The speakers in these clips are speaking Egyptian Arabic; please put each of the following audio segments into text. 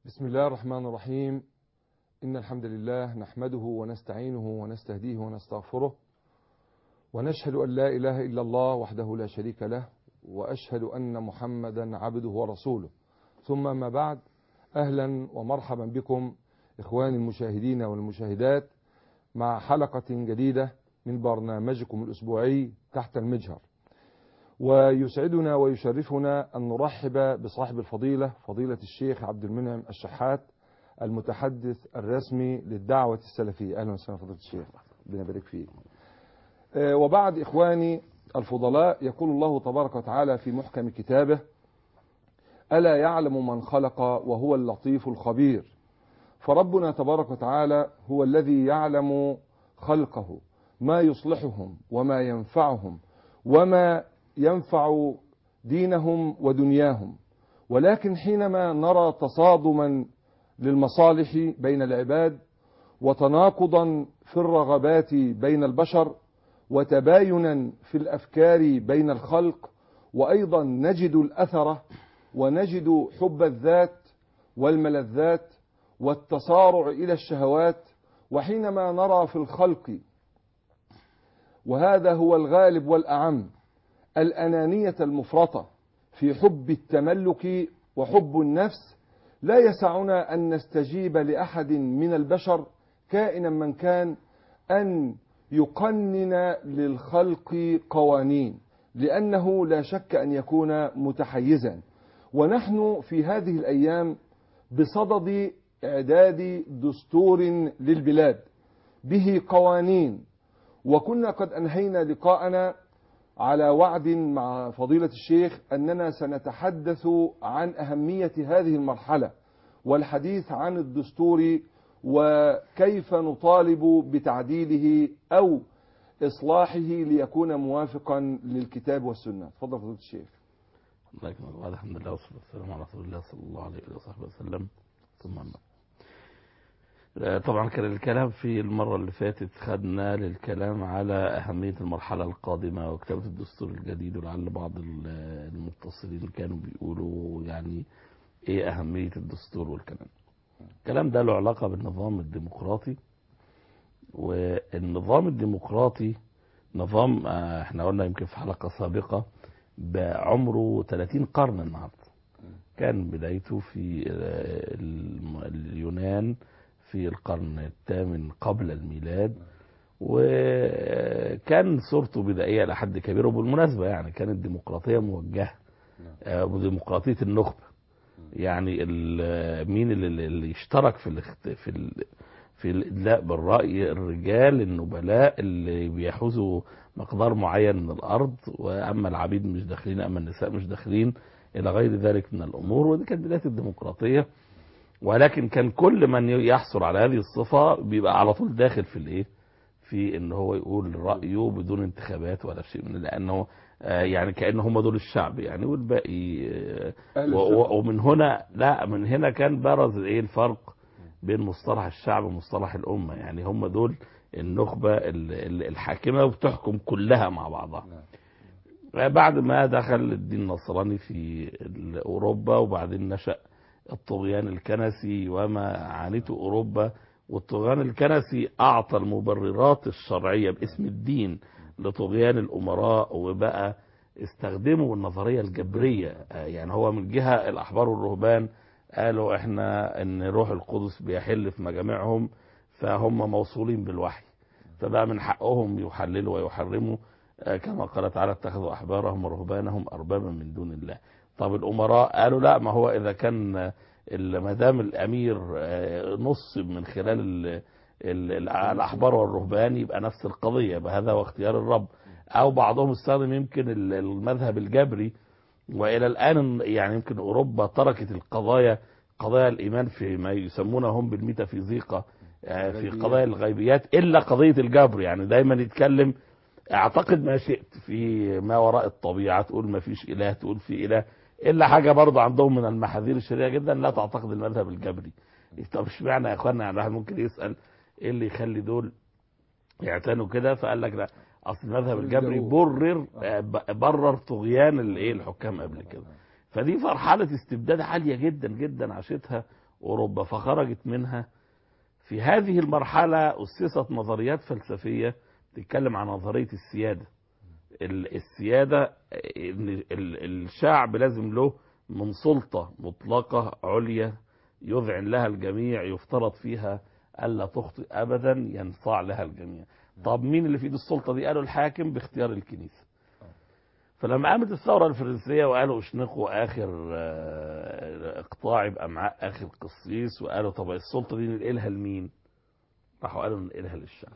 بسم الله الرحمن الرحيم إن الحمد لله نحمده ونستعينه ونستهديه ونستغفره ونشهد أن لا إله إلا الله وحده لا شريك له وأشهد أن محمدا عبده ورسوله ثم ما بعد أهلا ومرحبا بكم إخواني المشاهدين والمشاهدات مع حلقة جديدة من برنامجكم الأسبوعي تحت المجهر ويسعدنا ويشرفنا أن نرحب بصاحب الفضيلة فضيلة الشيخ عبد المنعم الشحات المتحدث الرسمي للدعوة السلفية أهلا وسهلا فضيلة الشيخ ربنا يبارك فيك وبعد إخواني الفضلاء يقول الله تبارك وتعالى في محكم كتابه ألا يعلم من خلق وهو اللطيف الخبير فربنا تبارك وتعالى هو الذي يعلم خلقه ما يصلحهم وما ينفعهم وما ينفع دينهم ودنياهم ولكن حينما نرى تصادما للمصالح بين العباد وتناقضا في الرغبات بين البشر وتباينا في الافكار بين الخلق وايضا نجد الاثر ونجد حب الذات والملذات والتصارع الى الشهوات وحينما نرى في الخلق وهذا هو الغالب والاعم الانانيه المفرطه في حب التملك وحب النفس لا يسعنا ان نستجيب لاحد من البشر كائنا من كان ان يقنن للخلق قوانين لانه لا شك ان يكون متحيزا ونحن في هذه الايام بصدد اعداد دستور للبلاد به قوانين وكنا قد انهينا لقاءنا على وعد مع فضيلة الشيخ أننا سنتحدث عن أهمية هذه المرحلة والحديث عن الدستور وكيف نطالب بتعديله أو إصلاحه ليكون موافقا للكتاب والسنة تفضل فضيلة الشيخ الله يكرمك بعد الحمد لله والصلاة والسلام على رسول الله صلى الله عليه وصحبه وسلم ثم أما طبعا كان الكلام في المرة اللي فاتت خدنا للكلام على أهمية المرحلة القادمة وكتابة الدستور الجديد ولعل بعض المتصلين كانوا بيقولوا يعني إيه أهمية الدستور والكلام الكلام ده له علاقة بالنظام الديمقراطي والنظام الديمقراطي نظام احنا قلنا يمكن في حلقة سابقة بعمره 30 قرن النهارده كان بدايته في اليونان في القرن الثامن قبل الميلاد وكان صورته بدائيه لحد كبير وبالمناسبه يعني كانت ديمقراطيه موجهه وديمقراطيه النخبه يعني مين اللي, اللي اشترك في الاخت... في ال... في الادلاء بالراي الرجال النبلاء اللي بيحوزوا مقدار معين من الارض واما العبيد مش داخلين اما النساء مش داخلين الى غير ذلك من الامور ودي كانت بدايه الديمقراطيه ولكن كان كل من يحصل على هذه الصفة بيبقى على طول داخل في الايه في ان هو يقول رأيه بدون انتخابات ولا شيء من لانه يعني كأن هم دول الشعب يعني والباقي ومن هنا لا من هنا كان برز ايه الفرق بين مصطلح الشعب ومصطلح الأمة يعني هم دول النخبة الحاكمة وبتحكم كلها مع بعضها بعد ما دخل الدين النصراني في أوروبا وبعدين نشأ الطغيان الكنسي وما عانته أوروبا والطغيان الكنسي أعطى المبررات الشرعية باسم الدين لطغيان الأمراء وبقى استخدموا النظرية الجبرية يعني هو من جهة الأحبار والرهبان قالوا احنا ان روح القدس بيحل في مجامعهم فهم موصولين بالوحي فبقى من حقهم يحللوا ويحرموا كما قال تعالى اتخذوا أحبارهم ورهبانهم أربابا من دون الله طب الأمراء قالوا لا ما هو إذا كان ما دام الأمير نص من خلال ال ال الأحبار والرهبان يبقى نفس القضية يبقى هذا هو اختيار الرب أو بعضهم استخدم يمكن المذهب الجبري وإلى الآن يعني يمكن أوروبا تركت القضايا قضايا الإيمان في ما يسمونه هم بالميتافيزيقا في قضايا الغيبيات إلا قضية الجبر يعني دايما يتكلم اعتقد ما شئت في ما وراء الطبيعة تقول ما فيش إله تقول في إله إلا حاجة برضه عندهم من المحاذير الشريعة جدا لا تعتقد المذهب الجبري طب اشمعنى يا اخوانا يعني الواحد ممكن يسأل ايه اللي يخلي دول يعتنوا كده فقال لك لا اصل المذهب الجبري برر برر طغيان الايه الحكام قبل كده فدي مرحلة استبداد عالية جدا جدا عاشتها أوروبا فخرجت منها في هذه المرحلة أسست نظريات فلسفية تتكلم عن نظرية السيادة ال- السيادة إن ال- الشعب لازم له من سلطة مطلقة عليا يذعن لها الجميع يفترض فيها ألا تخطئ أبدا ينصاع لها الجميع طب مين اللي في ايده السلطة دي قالوا الحاكم باختيار الكنيسة فلما قامت الثورة الفرنسية وقالوا اشنقوا آخر آه، اقطاع بأمعاء آخر قسيس وقالوا طب السلطة دي ننقلها لمين راحوا قالوا ننقلها للشعب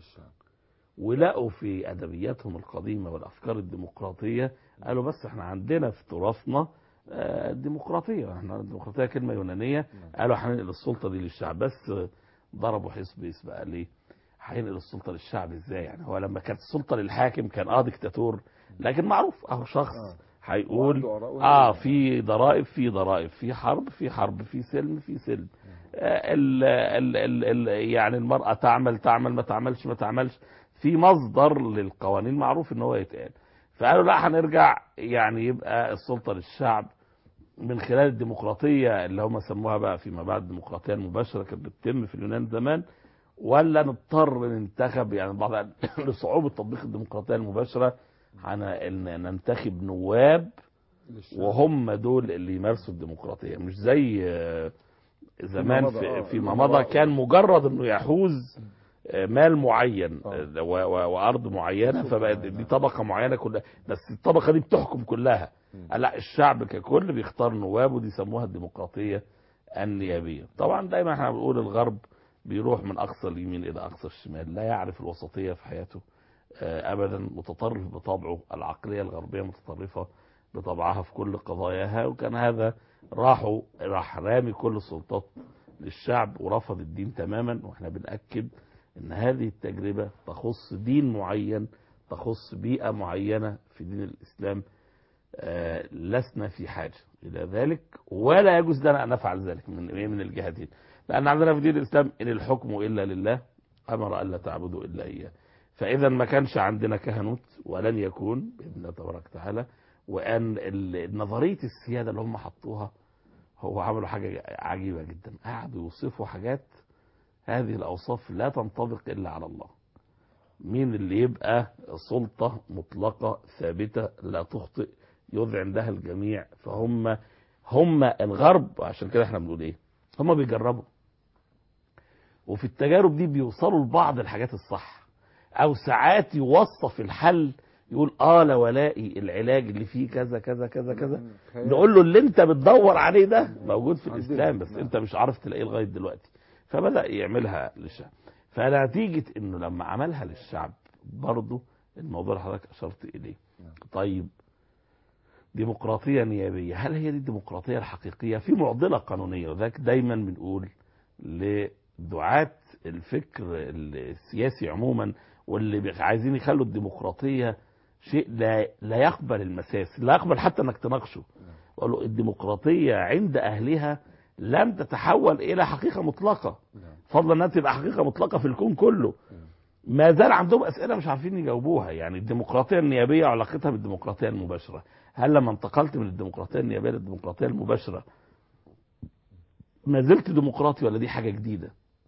ولقوا في ادبياتهم القديمه والافكار الديمقراطيه قالوا بس احنا عندنا في تراثنا آه، الديمقراطيه احنا الديمقراطيه كلمه يونانيه قالوا هننقل السلطه دي للشعب بس آه، ضربوا حزب اسم بقى ليه هينقل السلطه للشعب ازاي يعني هو لما كانت السلطه للحاكم كان اه ديكتاتور لكن معروف اهو شخص آه. هيقول وعنده آراء اه وعنده- في ضرائب في ضرائب في حرب في حرب في سلم في سلم آه، ال ال ال ال يعني المرأة تعمل تعمل ما تعملش ما تعملش في مصدر للقوانين معروف ان هو يتقال فقالوا لا هنرجع يعني يبقى السلطة للشعب من خلال الديمقراطية اللي هم سموها بقى فيما بعد الديمقراطية المباشرة كانت بتتم في اليونان زمان ولا نضطر ننتخب يعني بعض قال لصعوبة تطبيق الديمقراطية المباشرة هن- ننتخب نواب للشعب. وهم دول اللي يمارسوا الديمقراطيه مش زي آه، زمان مضى، في آه، فيما فيما مضى مضى. كان مجرد انه يحوز آه، مال معين آه. آه، و- و- وارض معينه سلطة فبقت معينة. دي طبقه معينه كلها بس الطبقه دي بتحكم كلها مم. قال لا الشعب ككل بيختار نواب ودي يسموها الديمقراطيه النيابيه طبعا دايما احنا بنقول الغرب بيروح من اقصى اليمين الى اقصى الشمال لا يعرف الوسطيه في حياته آه، ابدا متطرف بطبعه العقليه الغربيه متطرفه بطبعها في كل قضاياها وكان هذا راحوا راح رامي كل السلطات للشعب ورفض الدين تماما واحنا بنأكد ان هذه التجربة تخص دين معين تخص بيئة معينة في دين الإسلام آه، لسنا في حاجة إلى ذلك ولا يجوز لنا أن نفعل ذلك من من الجهتين لأن عندنا في دين الإسلام إن الحكم إلا لله أمر ألا تعبدوا إلا إياه فإذا ما كانش عندنا كهنوت ولن يكون بإذن الله تبارك وتعالى وأن ال- نظرية السيادة اللي هم حطوها هو عملوا حاجة عجيبة جدا قعدوا يوصفوا حاجات هذه الأوصاف لا تنطبق إلا على الله مين اللي يبقى سلطة مطلقة ثابتة لا تخطئ يذعن لها الجميع فهم هم الغرب عشان كده احنا بنقول ايه هم بيجربوا وفي التجارب دي بيوصلوا لبعض الحاجات الصح او ساعات يوصف الحل يقول اه لا ولائي العلاج اللي فيه كذا كذا كذا كذا خيال. نقول له اللي انت بتدور عليه ده موجود في عندنا. الاسلام بس نعم. انت مش عارف تلاقيه لغايه دلوقتي فبدا يعملها للشعب فنتيجه انه لما عملها للشعب برضه الموضوع اللي حضرتك اشرت اليه نعم. طيب ديمقراطيه نيابيه هل هي دي الديمقراطيه الحقيقيه في معضله قانونيه وذاك دايما بنقول لدعاة الفكر السياسي عموما واللي بيخ- عايزين يخلوا الديمقراطيه شيء لا لا يقبل المساس لا يقبل حتى انك تناقشه قالوا الديمقراطيه عند اهلها لم تتحول الى حقيقه مطلقه نعم. فضلا انها تبقى حقيقه مطلقه في الكون كله ما زال عندهم اسئله مش عارفين يجاوبوها يعني الديمقراطيه النيابيه علاقتها بالديمقراطيه المباشره هل لما انتقلت من الديمقراطيه النيابيه للديمقراطيه المباشره ما زلت ديمقراطي ولا دي حاجه جديده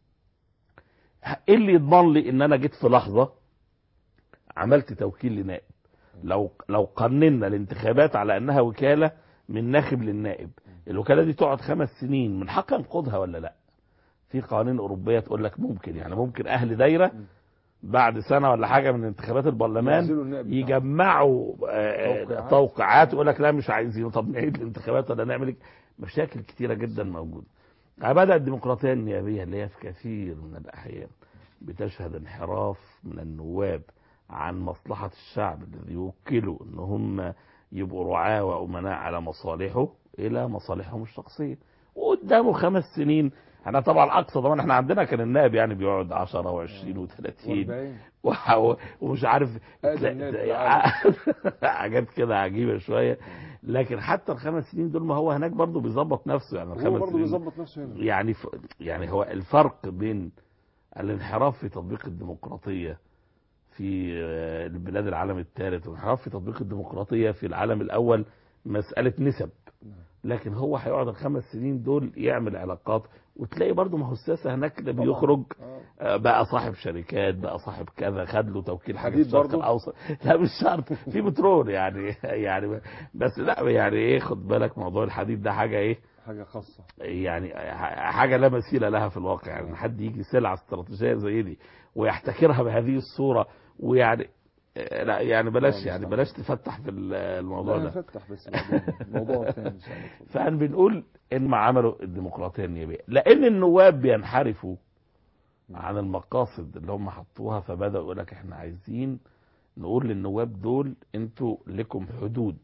ايه اللي يضمن لي ان انا جيت في لحظه عملت توكيل لنائب لو لو قننا الانتخابات على انها وكاله من ناخب للنائب الوكاله دي تقعد خمس سنين من حق انقضها ولا لا في قوانين اوروبيه تقول لك ممكن يعني ممكن اهل دايره بعد سنه ولا حاجه من انتخابات البرلمان ينزلوا النائب بتاعهم. يجمعوا آه، توقيعات. توقيعات يقول لك لا مش عايزين طب نعيد الانتخابات ولا نعمل إيه؟ مشاكل كتيره جدا موجوده بدأ الديمقراطيه النيابيه اللي هي في كثير من الاحيان بتشهد انحراف من النواب عن مصلحه الشعب الذي يوكلوا ان هم يبقوا رعاة وأمناء على مصالحه إلى مصالحهم الشخصية وقدامه خمس سنين احنا طبعا اقصى طبعا احنا عندنا كان النائب يعني بيقعد 10 و20 و30 والباقي وح- ومش عارف أقدم نائب تلاقي- بالعالم. حاجات كده عجيبه شويه لكن حتى الخمس سنين دول ما هو هناك برضه بيظبط نفسه يعني هو الخمس برضه سنين بيظبط نفسه هنا يعني ف... يعني هو الفرق بين الانحراف في تطبيق الديمقراطيه في آه، البلاد العالم الثالث والانحراف في تطبيق الديمقراطيه في العالم الاول مساله نسب لكن هو هيقعد الخمس سنين دول يعمل علاقات وتلاقي برضه ما هو السياسه هناك ده بيخرج آه. آه، بقى صاحب شركات بقى صاحب كذا خد له توكيل حاجه في حديد الشرق برضه؟ الاوسط لا مش شرط في بترول يعني يعني بس لا يعني ايه خد بالك موضوع الحديد ده حاجه ايه حاجه خاصه يعني ح- حاجه لا مثيل لها في الواقع يعني حد يجي سلعه استراتيجيه زي دي ويحتكرها بهذه الصوره ويعني آه، لا يعني بلاش آه، يعني مش بلاش تفتح في ال- الموضوع لا ده نفتح بس بعدين موضوع ثاني ان شاء الله فاحنا بنقول ان ما عملوا الديمقراطيه النيابيه لان النواب بينحرفوا عن المقاصد اللي هم حطوها فبداوا يقول لك احنا عايزين نقول للنواب دول انتوا لكم حدود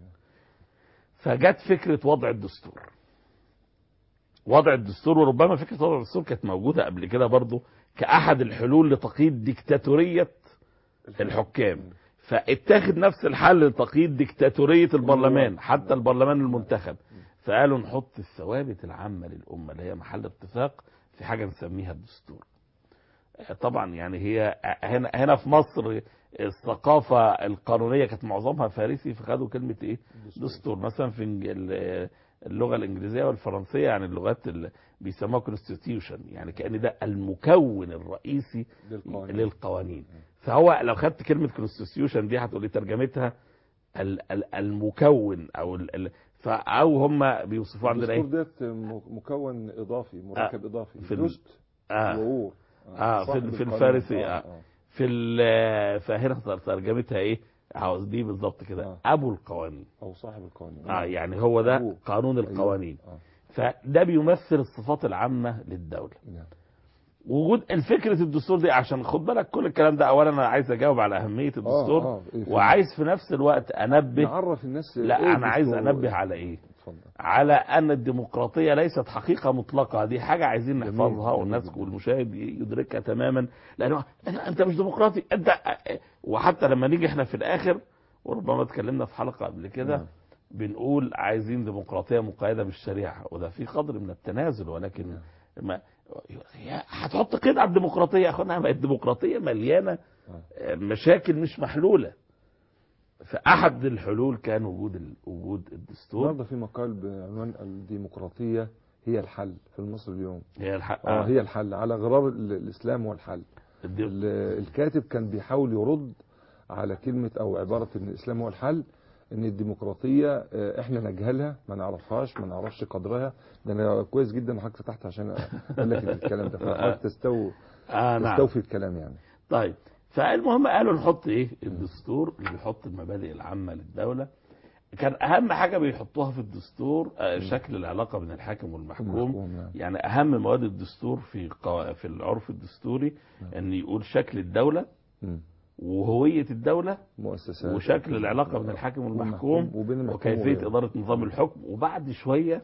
فجت فكره وضع الدستور وضع الدستور وربما فكره وضع الدستور كانت موجوده قبل كده برضه كاحد الحلول لتقييد ديكتاتوريه الحكام فاتخذ نفس الحل لتقييد ديكتاتوريه البرلمان حتى البرلمان المنتخب فقالوا نحط الثوابت العامه للامه اللي هي محل اتفاق في حاجه نسميها الدستور آه، طبعا يعني هي هنا هنا في مصر الثقافه القانونيه كانت معظمها فارسي فخدوا كلمه ايه دستور مثلا في إنج- ال- اللغه الانجليزيه والفرنسيه يعني اللغات اللي بيسموها كونستيتيوشن يعني كان ده المكون الرئيسي للقوانين. للقوانين فهو لو خدت كلمه كونستيتيوشن دي هتقولي ترجمتها ال- ال- المكون او ال- ال- ف- او هم بيوصفوه عندنا الدستور ايه ديت م- مكون اضافي مركب اضافي في ال- دست آه وعور آه، في صاحب ال- في القانون. الفارسي، آه. آه. آه. في ال- فهنا تر- ترجمتها ايه عاوز دي بالظبط كده آه. ابو القوانين او صاحب القانون اه يعني هو ده أبوه. قانون أيوة. القوانين آه. فده بيمثل الصفات العامه للدوله نعم. وجود الفكره الدستور دي عشان خد بالك كل الكلام ده اولا انا عايز اجاوب على اهميه الدستور آه، إيه في- وعايز في نفس الوقت انبه نعرف الناس لا إيه انا عايز الدستور؟ انبه على ايه اتفضل على ان الديمقراطيه ليست حقيقه مطلقه دي حاجه عايزين جميل، نحفظها جميل والناس جدا. والمشاهد يدركها تماما لانه أنا- انت مش ديمقراطي انت وحتى لما نيجي احنا في الاخر وربما اتكلمنا في حلقه قبل كده نعم. بنقول عايزين ديمقراطيه مقيده بالشريعه وده في قدر من التنازل ولكن ما يا- هتحط قيد على الديمقراطيه يا اخوانا ما الديمقراطيه مليانه آه. مشاكل مش محلوله فاحد الحلول كان وجود ال- وجود الدستور النهارده في مقال بعنوان الديمقراطيه هي الحل في المصري اليوم هي الحق اه هي الحل على غرار ال- الاسلام والحل الدي- ال- الكاتب كان بيحاول يرد على كلمة أو عبارة إن الإسلام هو الحل إن الديمقراطية آه، إحنا نجهلها ما نعرفهاش ما نعرفش قدرها ده أنا كويس جدا إن حضرتك فتحت عشان أقول لك الكلام ده فحاولت تستو آه نعم تستوفي الكلام يعني طيب فالمهم قالوا نحط ايه الدستور اللي بيحط المبادئ العامه للدوله كان اهم حاجه بيحطوها في الدستور آه، شكل العلاقه بين الحاكم والمحكوم المحكوم، نعم. يعني اهم مواد الدستور في قوا- في العرف الدستوري ان يقول شكل الدوله مم. وهويه الدوله مؤسسات وشكل العلاقه بين الحاكم والمحكوم وبين المحكوم وكيفيه وغيره. اداره نظام الحكم وبعد شويه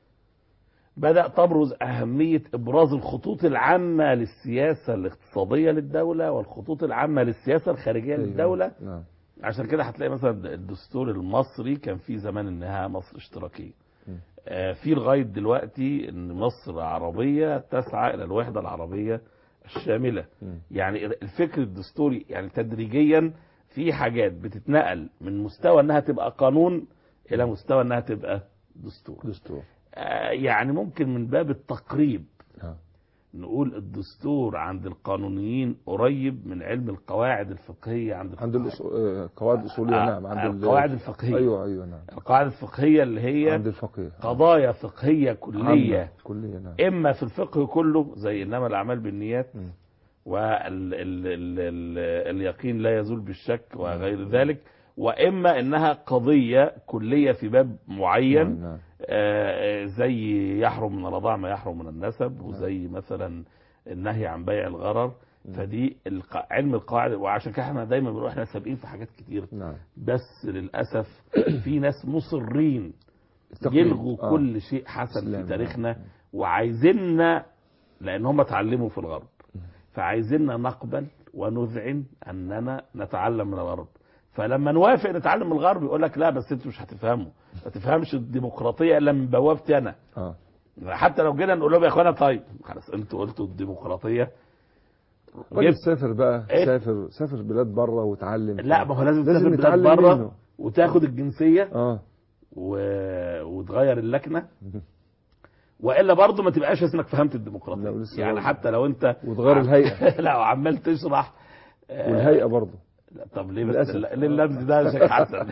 بدأ تبرز أهمية إبراز الخطوط العامة للسياسة الاقتصادية للدولة والخطوط العامة للسياسة الخارجية أيوة. للدولة نعم عشان كده هتلاقي مثلا الدستور المصري كان في زمان إنها مصر اشتراكية م. آه، في لغاية دلوقتي إن مصر عربية تسعى إلى الوحدة العربية الشاملة مم. يعني الفكر الدستوري يعني تدريجيا في حاجات بتتنقل من مستوى انها تبقى قانون الى مستوى انها تبقى دستور دستور آه، يعني ممكن من باب التقريب نعم نقول الدستور عند القانونيين قريب من علم القواعد الفقهية عند عند الفقهاء. الأصول- آه، قواعد أصولية آه، نعم عند ال- القواعد الفقهية أيوه أيوه نعم القواعد الفقهية اللي هي عند الفقيه قضايا فقهية كلية عامة. كلية نعم إما في الفقه كله زي إنما الأعمال بالنيات مم. واليقين لا يزول بالشك وغير ذلك وإما إنها قضية كلية في باب معين نعم آه، زي يحرم من الرضاع ما يحرم من النسب وزي مثلا النهي عن بيع الغرر فدي الق- علم القواعد وعشان كده احنا دايما بنقول احنا سابقين في حاجات كتير نعم بس للاسف في ناس مصرين التقليد. يلغوا آه. كل شيء حسن إسلام. في تاريخنا وعايزيننا لان هم اتعلموا في الغرب فعايزيننا نقبل ونذعن اننا نتعلم من الغرب فلما نوافق نتعلم من الغرب يقول لك لا بس انتوا مش هتفهموا ما تفهمش الديمقراطيه الا من بوابتي انا اه حتى لو جينا نقول لهم يا اخوانا طيب خلاص انتوا قلتوا الديمقراطيه راجل جبت سافر بقى إيه؟ سافر سافر بلاد بره وتعلم لا ما هو لازم لازم تسافر بلاد نتعلم بره منه. وتاخد الجنسيه اه و... وتغير اللكنه والا برضه ما تبقاش اسمك فهمت لا، الديمقراطيه ولسه يعني برضه. حتى لو انت وتغير الهيئه لا وعمال تشرح آه، والهيئه برضه لا، طب ليه بس للأسف. ليه اللمز ده يا شيخ حسن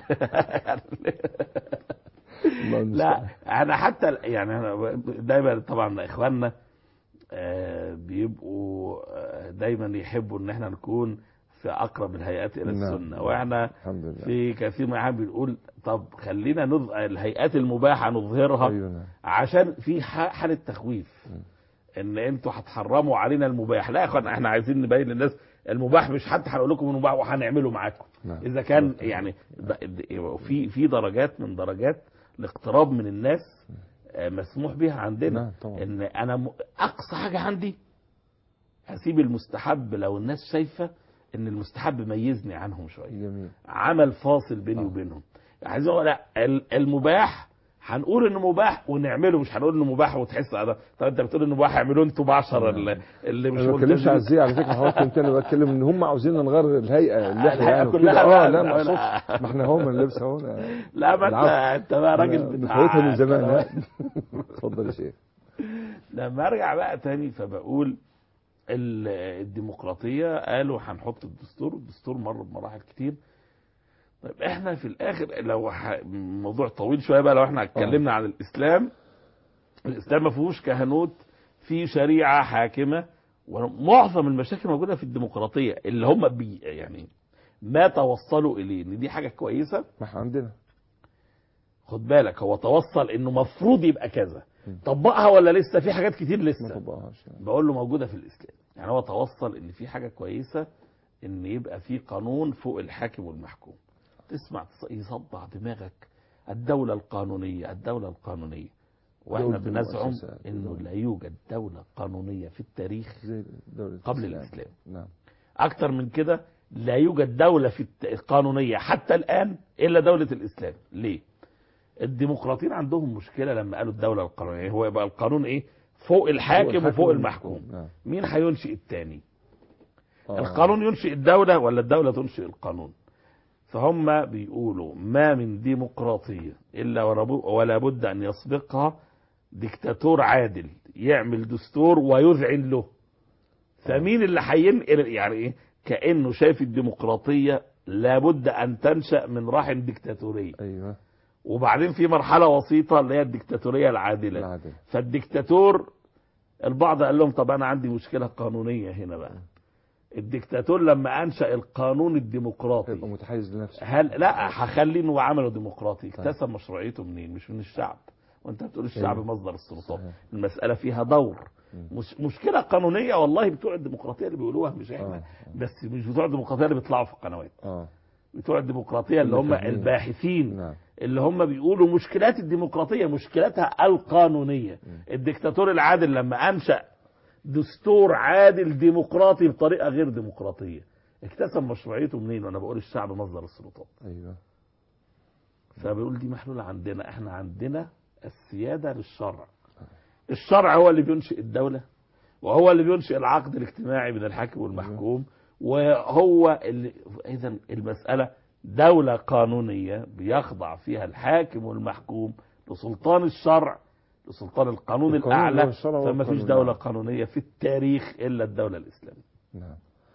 الله المستعان. لا انا حتى يعني انا دايما طبعا اخواننا آه، بيبقوا آه، دايما يحبوا ان احنا نكون في اقرب الهيئات الى نعم. السنه واحنا الحمد لله في كثير من الاحيان بنقول طب خلينا نظ... الهيئات المباحه نظهرها ايوه نعم عشان في ح- حاله تخويف ان انتوا هتحرموا علينا المباح لا يا اخوان احنا عايزين نبين للناس المباح مش حتى هنقول لكم المباح وهنعمله معاكم نعم. اذا كان يعني د- د- في في درجات من درجات الاقتراب من الناس آه، مسموح بها عندنا نعم طبعا ان انا م... اقصى حاجه عندي هسيب المستحب لو الناس شايفه ان المستحب ميزني عنهم شويه جميل عمل فاصل بيني آه. وبينهم عايز اقول لا ال- المباح هنقول انه مباح ونعمله مش هنقول انه مباح وتحس على طب انت بتقول انه مباح اعملوه انتوا بعشر اللي, اللي مش انا ما بتكلمش على الزي على فكره حضرتك كنت انا بتكلم ان هم عاوزين نغير الهيئه اللحيه الهيئة يعني وكده. كلها اه بقى. لا ما لا، اقصدش ما احنا هو من اللبس اهو أنا- لا ما العفو. انت انت بقى راجل أنا بتاع بفوتها من زمان قنوات. ها اتفضل يا شيخ لما ارجع بقى تاني فبقول ال- الديمقراطيه قالوا هنحط الدستور الدستور مر بمراحل كتير طيب احنا في الاخر لو ح... موضوع طويل شويه بقى لو احنا اتكلمنا عن الاسلام الاسلام ما فيهوش كهنوت في شريعه حاكمه ومعظم المشاكل موجوده في الديمقراطيه اللي هم بي يعني ما توصلوا اليه ان دي حاجه كويسه ما احنا عندنا خد بالك هو توصل انه مفروض يبقى كذا م. طبقها ولا لسه في حاجات كتير ما لسه طبقهاش يعني. بقول له موجوده في الاسلام يعني هو توصل ان في حاجه كويسه ان يبقى في قانون فوق الحاكم والمحكوم تسمع تص- يصدع دماغك الدوله القانونيه الدوله القانونيه واحنا دولة بنزعم المؤسسات. انه لا يوجد دوله قانونيه في التاريخ زي دولة قبل الإسلام. الاسلام نعم اكتر من كده لا يوجد دولة في الت- القانونية حتى الآن إلا دولة الإسلام ليه الديمقراطيين عندهم مشكلة لما قالوا الدولة القانونية هو يبقى القانون إيه فوق الحاكم وفوق المحكوم نعم مين هينشئ التاني آه. القانون ينشئ الدولة ولا الدولة تنشئ القانون فهم بيقولوا ما من ديمقراطية إلا وربو- ولا بد أن يسبقها ديكتاتور عادل يعمل دستور ويذعن له فمين اللي هينقل يعني ايه كانه شايف الديمقراطيه لابد ان تنشا من رحم ديكتاتوريه ايوه وبعدين في مرحله وسيطه اللي هي الديكتاتوريه العادله العادل فالديكتاتور البعض قال لهم طب انا عندي مشكله قانونيه هنا بقى الديكتاتور لما انشا القانون الديمقراطي يبقى متحيز لنفسه هل لا هخليه انه عمله ديمقراطي اكتسب مشروعيته منين مش من الشعب وانت بتقول الشعب أيوة. مصدر السلطات صحيح. المساله فيها دور مم. مش مشكله قانونيه والله بتوع الديمقراطيه اللي بيقولوها مش احنا آه. بس مش بتوع الديمقراطيه اللي بيطلعوا في القنوات اه بتوع الديمقراطيه اللي اللي هم فاهمين. الباحثين نعم اللي هم بيقولوا مشكلات الديمقراطيه مشكلتها القانونيه الدكتاتور العادل لما انشا دستور عادل ديمقراطي بطريقه غير ديمقراطيه اكتسب مشروعيته منين وانا بقول الشعب مصدر السلطات ايوه فبيقول دي محلولة عندنا احنا عندنا السيادة للشرع الشرع هو اللي بينشئ الدولة وهو اللي بينشئ العقد الاجتماعي بين الحاكم والمحكوم وهو اللي اذا المسألة دولة قانونية بيخضع فيها الحاكم والمحكوم لسلطان الشرع لسلطان القانون القانون الأعلى هو الشرع فما والقانون، فيش دولة نعم. قانونية في التاريخ إلا الدولة الإسلامية نعم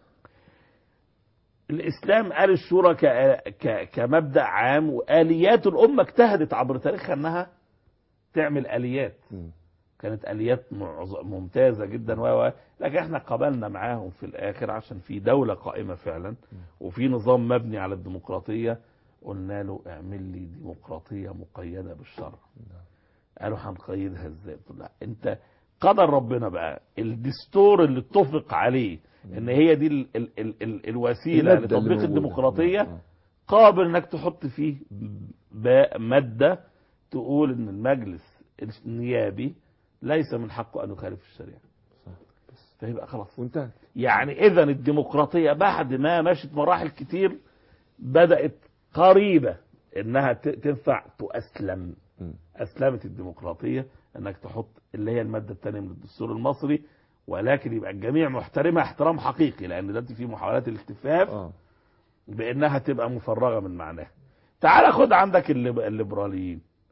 الاسلام قال الشورى ك... ك... كمبدا عام واليات الامه اجتهدت عبر تاريخها انها تعمل اليات مم. كانت اليات معظ- ممتازه جدا و و- لكن احنا قبلنا معاهم في الاخر عشان في دوله قائمه فعلا وفي نظام مبني على الديمقراطيه قلنا له اعمل لي ديمقراطيه مقيده بالشرع قالوا هنقيدها ازاي قلت له لا انت قدر ربنا بقى الدستور اللي اتفق عليه ان هي دي ال ال ال ال الوسيله المادة اللي لتطبيق موجودة. الديمقراطيه نعم. قابل انك تحط فيه باء ماده تقول ان المجلس النيابي ليس من حقه ان يخالف الشريعه صح. فيبقى خلاص وانتهت يعني اذا الديمقراطيه بعد ما مشت مراحل كتير بدات قريبه انها ت- تنفع تؤسلم مم. اسلمت الديمقراطيه انك تحط اللي هي الماده الثانيه من الدستور المصري ولكن يبقى الجميع محترمها احترام حقيقي لان دلوقتي في محاولات الالتفاف اه بانها تبقى مفرغه من معناها تعال خد عندك الليب- الليبراليين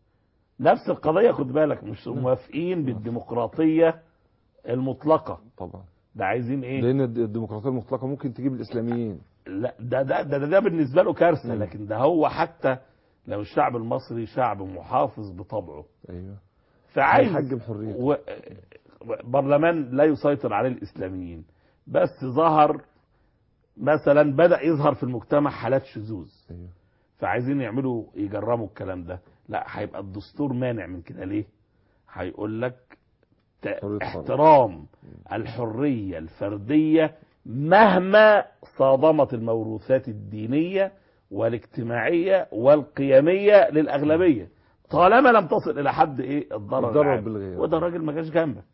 نفس القضيه خد بالك مش نعم. موافقين بالديمقراطيه المطلقه طبعا ده عايزين ايه لان الد- الديمقراطيه المطلقه ممكن تجيب الاسلاميين لا ده ده ده, ده, ده بالنسبه له كارثه مم. لكن ده هو حتى لو الشعب المصري شعب محافظ بطبعه ايوه فعايز هيحجم حريته و... برلمان لا يسيطر عليه الاسلاميين بس ظهر مثلا بدا يظهر في المجتمع حالات شذوذ ايوه فعايزين يعملوا يجرموا الكلام ده لا هيبقى الدستور مانع من كده ليه هيقول لك ت- حرية احترام الحرية الفردية مهما صادمت الموروثات الدينية والاجتماعية والقيمية للأغلبية طالما لم تصل إلى حد إيه الضرر الضرر العام. بالغير. وده راجل ما جاش جنبك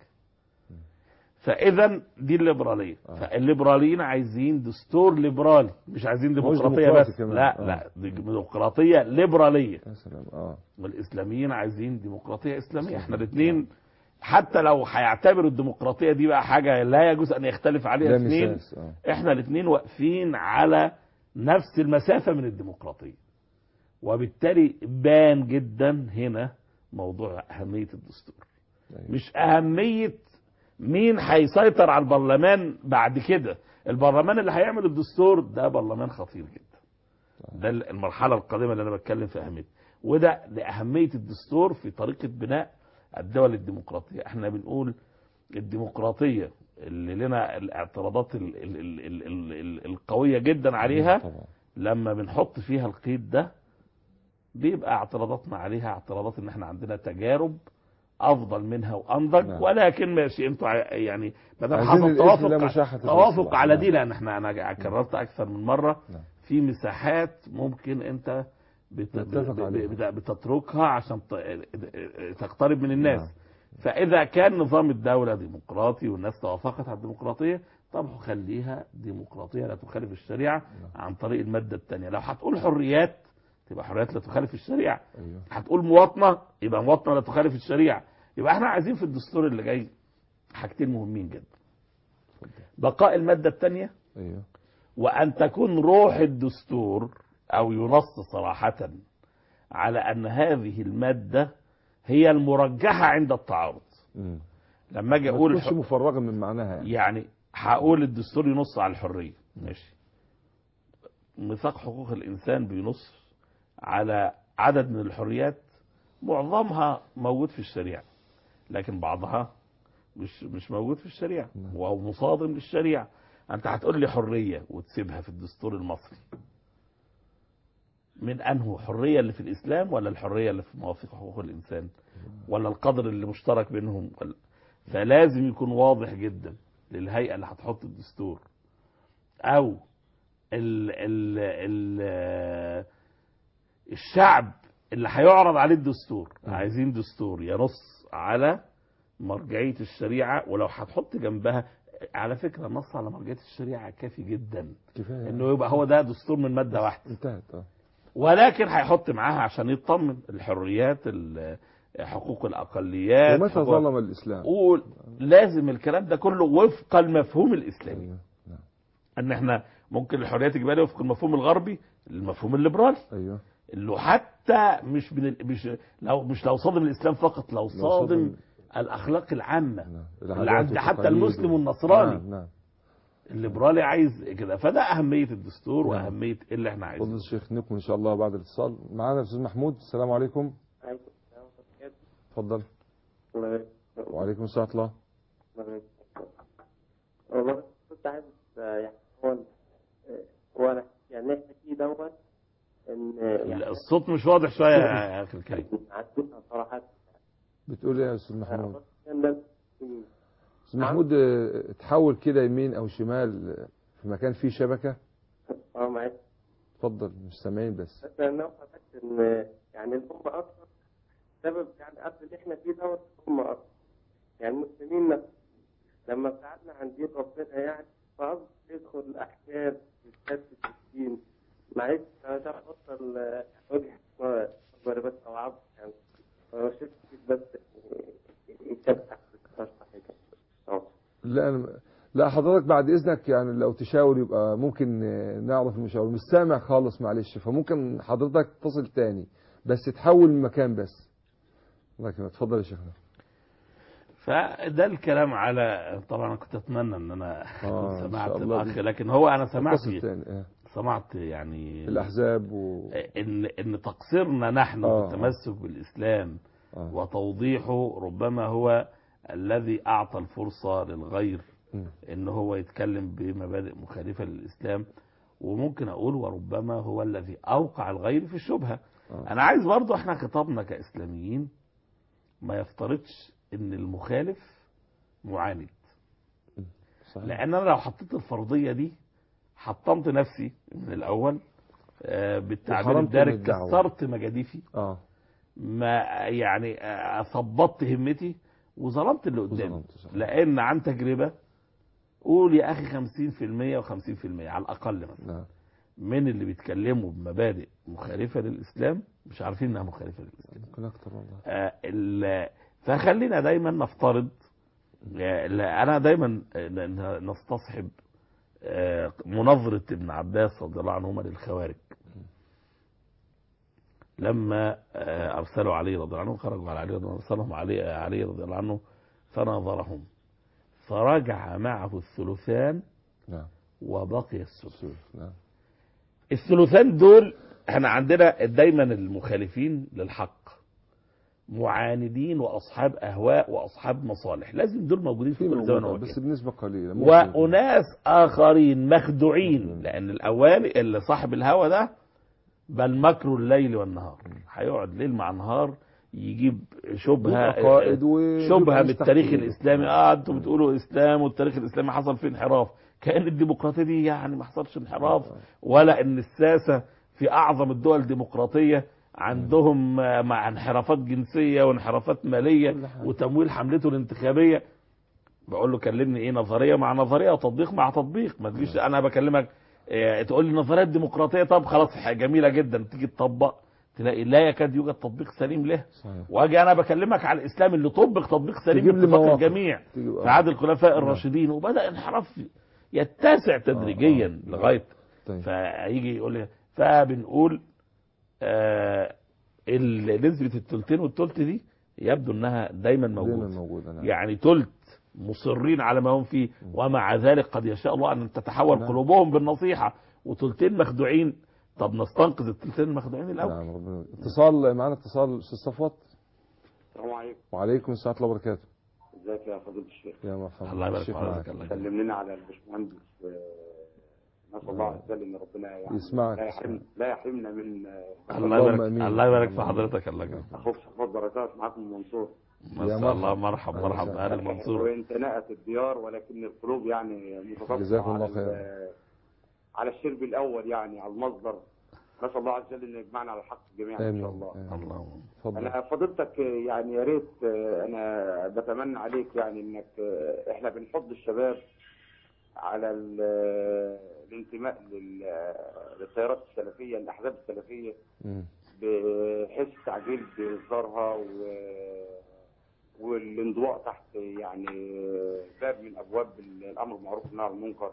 فإذا دي الليبرالية آه. فالليبراليين عايزين دستور ليبرالي مش عايزين مش ديمقراطية ديمقراطي بس كمان. لا آه. لا دي ديمقراطية ليبرالية يا سلام اه والاسلاميين عايزين ديمقراطيه اسلاميه احنا الاثنين حتى لو هيعتبروا الديمقراطيه دي بقى حاجه لا يجوز ان يختلف عليها ده اثنين مساس اه احنا الاثنين واقفين على نفس المسافه من الديمقراطيه وبالتالي بان جدا هنا موضوع اهميه الدستور أيوة. مش اهميه مين هيسيطر على البرلمان بعد كده البرلمان اللي هيعمل الدستور ده برلمان خطير جدا ده المرحله القادمه اللي انا بتكلم في اهميتها وده لاهميه الدستور في طريقه بناء الدول الديمقراطيه احنا بنقول الديمقراطيه اللي لنا الاعتراضات ال ال ال ال ال ال القويه جدا عليها طبعا لما بنحط فيها القيد ده بيبقى اعتراضاتنا عليها اعتراضات ان احنا عندنا تجارب افضل منها وانضج نعم. ولكن ماشي انتوا ع- يعني ما دام عايزين حصل الاسم لا توافق مشاحة توافق الإصلاح. على نعم. دي لان احنا انا كررت اكثر من مره نعم. في مساحات ممكن انت بت... نتفق ب- عليها. ب- بتتركها عشان ت- تقترب من الناس نعم. فاذا كان نظام الدوله ديمقراطي والناس توافقت على الديمقراطيه طب خليها ديمقراطيه لا تخالف الشريعه عن طريق الماده الثانيه لو هتقول حريات تبقى حريات لا تخالف الشريعه ايوه هتقول مواطنه يبقى مواطنه لا تخالف الشريعه يبقى احنا عايزين في الدستور اللي جاي حاجتين مهمين جدا بقاء الماده الثانيه ايوه وأن تكون روح الدستور أو ينص صراحة على أن هذه المادة هي المرجحة عند التعارض امم لما أجي ما أقول تكونش مفرغه من معناها يعني يعني هقول الدستور ينص على الحرية ماشي ميثاق حقوق الإنسان بينص على عدد من الحريات معظمها موجود في الشريعة لكن بعضها مش مش موجود في الشريعة نعم. أو مصادم للشريعة أنت هتقول لي حرية وتسيبها في الدستور المصري من أنه حرية اللي في الإسلام ولا الحرية اللي في مواثيق حقوق الإنسان ولا القدر اللي مشترك بينهم ولا فلازم يكون واضح جدا للهيئة اللي هتحط الدستور أو ال ال ال الشعب اللي هيعرض عليه الدستور نعم. عايزين دستور ينص على مرجعية الشريعة ولو هتحط جنبها على فكرة النص على مرجعية الشريعة كافي جدا كفايه انه يبقى هو ده دستور من مادة واحدة انتهت اه ولكن هيحط معاها عشان يطمن الحريات ال- حقوق الاقليات ومتى حقوق- ظلم الاسلام قول لازم الكلام ده كله وفق المفهوم الاسلامي ايوه نعم ان احنا ممكن الحريات تجيبها لي وفق المفهوم الغربي المفهوم الليبرالي ايوه اللي حتى مش من ال- مش لو مش لو صادم الاسلام فقط لو صادم صادم- الاخلاق العامه نعم اللي عند حتى والتقاليد المسلم و- والنصراني نعم نعم الليبرالي عايز كده فده اهميه الدستور نعم. واهميه إيه اللي احنا فضل عايزينه الشيخ نكمل ان شاء الله بعد الاتصال معانا الاستاذ محمود السلام عليكم عليكم السلام ورحمة اتفضل الله وبركاته. وعليكم السلام ورحمه الله الله وبركاته. والله كنت عايز آه، يعني هو آه، هو أنا يعني احنا فيه دوت ان آه، يعني الصوت مش واضح شويه يا اخي الكريم عدتها صراحة بتقول ايه يا استاذ محمود أنا كان ده في- استاذ محمود اه، تحول كده يمين او شمال اه، في مكان فيه شبكه اه معلش اتفضل مش سامعين بس بس انا بس ان آه، يعني الأمة أصلا سبب يعني قبل اللي احنا فيه دوت الأمة أصلا يعني المسلمين نفسهم لما ابتعدنا عن دين ربنا يعني فأصبح يدخل الأحكام يتكتب في الدين معلش أنا مش عارف أوصل آه، وجه أكبر بس أو عبد يعني أنا شفت بس يتبع بس حاجة أه لا أنا لا حضرتك بعد اذنك يعني لو تشاور يبقى ممكن اه، نعرف المشاور مش سامع خالص معلش فممكن حضرتك تتصل تاني بس تحول من مكان بس لكن اتفضل يا شيخنا فده الكلام على طبعا انا كنت اتمنى ان انا آه، إن سمعت شاء الله الاخ دي- لكن هو انا سمعت القصة الثاني آه. سمعت يعني الاحزاب و ان ان تقصيرنا نحن آه. في التمسك بالاسلام آه. وتوضيحه ربما هو الذي اعطى الفرصه للغير مم. ان هو يتكلم بمبادئ مخالفه للاسلام وممكن اقول وربما هو الذي اوقع الغير في الشبهه آه. انا عايز برضو احنا خطابنا كاسلاميين ما يفترضش ان المخالف معاند صحيح لان انا لو حطيت الفرضيه دي حطمت نفسي من الاول آه، بالتعبير وحرمت الدارج من الدعوة. كسرت مجاديفي اه ما يعني آه، ثبطت همتي وظلمت اللي قدامي وظلمت، صح. لان عن تجربه قول يا اخي 50% و50% على الاقل مثلا نعم من اللي بيتكلموا بمبادئ مخالفه للاسلام مش عارفين انها مخالفه للاسلام ممكن اكتر والله آه، ال- فخلينا دايما نفترض آه، لا، انا دايما آه، ن- نستصحب آه، مناظرة ابن عباس رضي الله عنهما للخوارج لما آه، ارسلوا علي رضي الله عنه خرجوا على علي رضي الله عنه ارسلهم علي علي رضي الله عنه فناظرهم فرجع معه الثلثان نعم وبقي الثلث سوري. نعم الثلثان دول احنا عندنا دايما المخالفين للحق معاندين واصحاب اهواء واصحاب مصالح لازم دول موجودين في في كل زمن موجودة، بس ومكان بنسبة قليلة ممكن. واناس اخرين مخدوعين مم. لان الاولي اللي صاحب الهوى ده بل مكر الليل والنهار هيقعد ليل مع نهار يجيب شبهه عقائد و شبهه بالتاريخ مستحيل. الاسلامي اه انتوا بتقولوا اسلام والتاريخ الاسلامي حصل فيه انحراف كان الديمقراطيه دي يعني ما حصلش انحراف ولا ان الساسه في اعظم الدول الديمقراطيه عندهم آه، مع انحرافات جنسيه وانحرافات ماليه كل حاجة. وتمويل حملته الانتخابيه بقول له كلمني ايه نظريه مع نظريه وتطبيق مع تطبيق ما تجيش انا بكلمك آه، تقول لي نظريه ديمقراطيه طب خلاص حاجة جميله جدا تيجي تطبق تلاقي لا يكاد يوجد تطبيق سليم له صحيح واجي انا بكلمك على الاسلام اللي طبق تطبيق سليم تجيب لي باتفاق مواقف. الجميع تجيب- في عهد الخلفاء نعم. الراشدين وبدا انحراف يتسع تدريجيا آه. لغايه طيب فيجي يقول لي فبنقول آه ال- نسبه التلتين والتلت دي يبدو انها دايما دايما موجوده موجودة نعم يعني تلت مصرين على ما هم فيه ومع ذلك قد يشاء الله ان تتحول نعم. قلوبهم بالنصيحه وتلتين مخدوعين طب نستنقذ التلتين المخدوعين الاول نعم ربنا اتصال معنا اتصال استاذ صفوت السلام عليكم وعليكم السلام ورحمة الله وبركاته ازيك يا فضيلة الشيخ يا مرحبا الله يبارك الشيخ في معك. حضرتك الله يكرمك. سلم لنا على الباشمهندس آه، نسال الله عز وجل ان ربنا يعني يسمعك. لا يحرمنا لا يحرمنا من آه، الله اللهم يبارك آمين. الله يبارك في اللهم حضرتك الله يكرمك اخوك صفوت بركات معاكم منصور ما يا شاء الله مرحبا. مرحب مرحب أهلا اهل المنصور وان تناءت الديار ولكن القلوب يعني متفقه جزاكم الله على خير. ال- على الشرب الاول يعني على المصدر نسال الله عز وجل ان يجمعنا على الحق جميعا ان امين شاء الله آمين. الله اتفضل انا فضيلتك يعني يا ريت انا بتمنى عليك يعني انك احنا بنحض الشباب على ال- الانتماء لل- للتيارات السلفيه الاحزاب السلفيه مم. بحيث تعجيل باصدارها و- والانضواء تحت يعني باب من ابواب الامر بالمعروف والنهي عن المنكر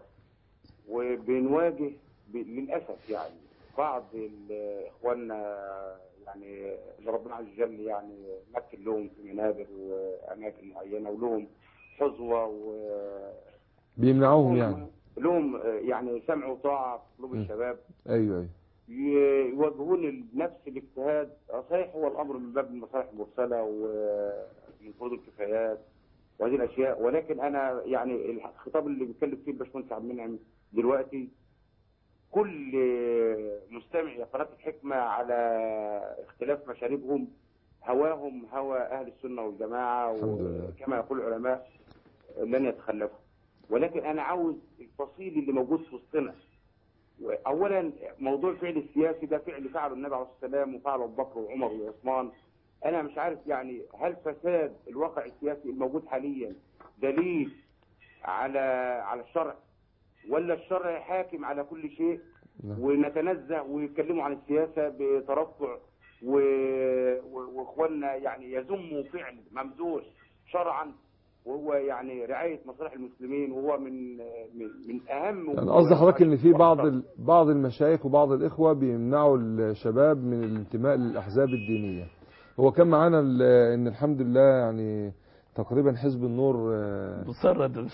وبنواجه ب- للاسف يعني بعض ال- اخواننا يعني اللي ربنا عز وجل يعني مكن لهم في منابر واماكن معينه ولهم حظوه و بيمنعوهم يعني لهم يعني سمع وطاعه في قلوب م. الشباب ايوه ايوه ي- يوجهون لنفس الاجتهاد صحيح هو الامر من باب المصالح المرسله ومن فروض الكفايات وهذه الاشياء ولكن انا يعني الخطاب اللي بيتكلم فيه الباشمهندس عبد المنعم دلوقتي كل مستمع قناه الحكمه على اختلاف مشاربهم هواهم هوى اهل السنه والجماعه الحمد لله. وكما يقول العلماء لن يتخلفوا ولكن انا عاوز الفصيل اللي موجود في وسطنا اولا موضوع الفعل السياسي ده فعل فعله النبي عليه الصلاه والسلام وفعله ابو بكر وعمر وعثمان انا مش عارف يعني هل فساد الواقع السياسي الموجود حاليا دليل على على الشرع ولا الشرع حاكم على كل شيء نعم. ونتنزه ويتكلموا عن السياسه بترفع و... و... واخواننا يعني يذموا فعل ممدوح شرعا وهو يعني رعايه مصالح المسلمين وهو من من, من اهم يعني قصد حضرتك ان في بعض ال... بعض المشايخ وبعض الاخوه بيمنعوا الشباب من الانتماء للاحزاب الدينيه هو كان معانا ال- ان الحمد لله يعني تقريبا حزب النور آه، مصر ده مش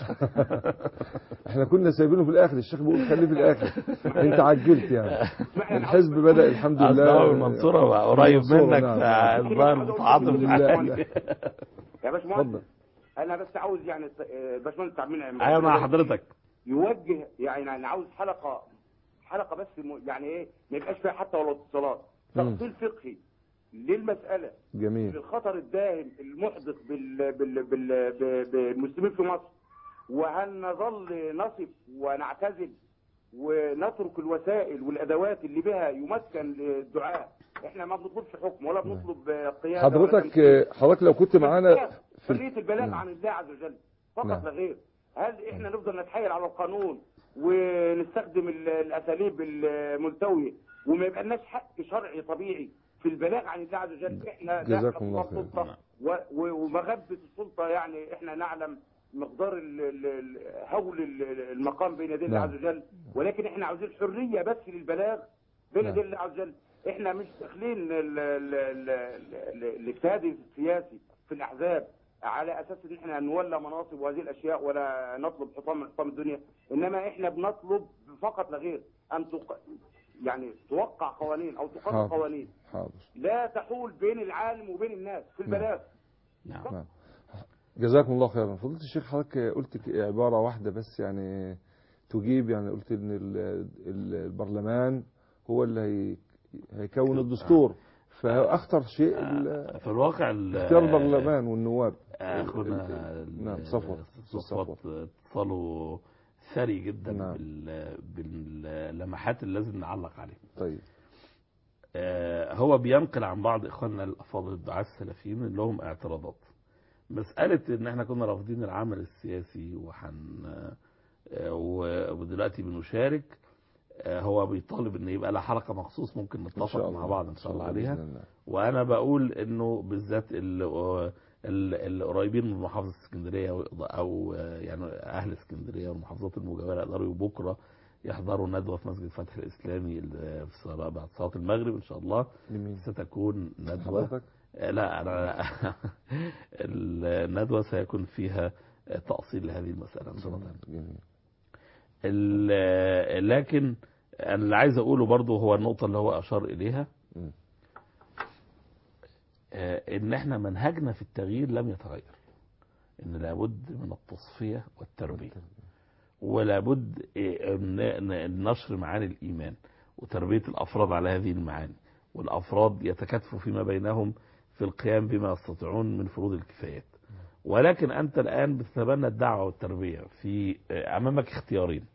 احنا كنا سايبينه في الاخر الشيخ بيقول خليه في الاخر انت عجلت يعني الحزب بدأ الحمد أصل هو لله المنصورة بقى قريب المنصورة، منك نعم. فالظاهر متعاطف الحمد معاك. لله. يا باشمهندس اتفضل انا بس عاوز يعني آه، باشمهندس عبد المنعم ايوه مع حضرتك يوجه يعني انا عاوز حلقه حلقه بس م- يعني ايه ما يبقاش فيها حتى ولا اتصالات مم. تفصيل فقهي للمساله جميل للخطر الداهم المحدق بال بال بال ب- بالمسلمين في مصر وهل نظل نصف ونعتزل ونترك الوسائل والادوات اللي بها يمكن للدعاء احنا ما بنطلبش حكم ولا بنطلب قياده ولا حضرتك تمثيل. حضرتك لو كنت معانا في حريه البلاغ نعم. عن الله عز وجل فقط نعم. لا غير هل احنا نفضل نتحايل على القانون ونستخدم ال- الاساليب الملتويه وما يبقى لناش حق شرعي طبيعي في البلاغ عن الله عز وجل احنا لا جزاكم نقوم الله خير. بالسلطة و- و- ومغبه السلطه يعني احنا نعلم مقدار ال- ال- ال- هول ال- المقام بين يدي الله نعم. عز وجل ولكن احنا عاوزين حريه بس للبلاغ بين نعم. يدي الله عز وجل احنا مش داخلين ال- ال- ال- ال- الاجتهاد السياسي في الاحزاب على اساس ان احنا نولى مناصب وهذه الاشياء ولا نطلب حطام من حطام الدنيا انما احنا بنطلب فقط لا غير ان تق... يعني توقع قوانين او تقرر حاضر. قوانين حاضر لا تحول بين العالم وبين الناس في البلاغ نعم نعم. جزاكم الله خيرا فضيلة الشيخ حضرتك قلت ك- عبارة واحدة بس يعني تجيب يعني قلت ان ال- ال- البرلمان هو اللي هي هيكون الدستور فاخطر شيء ال- في الواقع ال- اختيار البرلمان والنواب اخونا ال- نعم، ال- صفوت. صفوت اتصاله ثري جدا نعم. بال- باللمحات اللي لازم نعلق عليها طيب آه، هو بينقل عن بعض اخواننا الافاضل الدعاة السلفيين اللي لهم اعتراضات مسألة ان احنا كنا رافضين العمل السياسي وحن آه، و- ودلوقتي بنشارك آه، هو بيطالب ان يبقى لها حلقة مخصوص ممكن ان نتفق شاء الله مع بعض ان شاء الله عليها بإذن الله. وانا بقول انه بالذات ال- ال- القريبين من محافظه اسكندريه و- او يعني اهل اسكندريه والمحافظات المجاوره يقدروا بكره يحضروا ندوه في مسجد فتح الاسلامي ال- في صلاة بعد صلاه المغرب ان شاء الله لمين ستكون ندوه حضرتك لا انا الندوه سيكون فيها تاصيل لهذه المساله ان شاء الله جميل ال- لكن اللي عايز اقوله برضو هو النقطه اللي هو اشار اليها مم. آه، ان احنا منهجنا في التغيير لم يتغير ان لابد من التصفية والتربية ولابد آه، ن- ن- نشر معاني الايمان وتربية الافراد على هذه المعاني والافراد يتكاتفوا فيما بينهم في القيام بما يستطيعون من فروض الكفايات ولكن انت الان بتتبنى الدعوة والتربية في آه، امامك اختيارين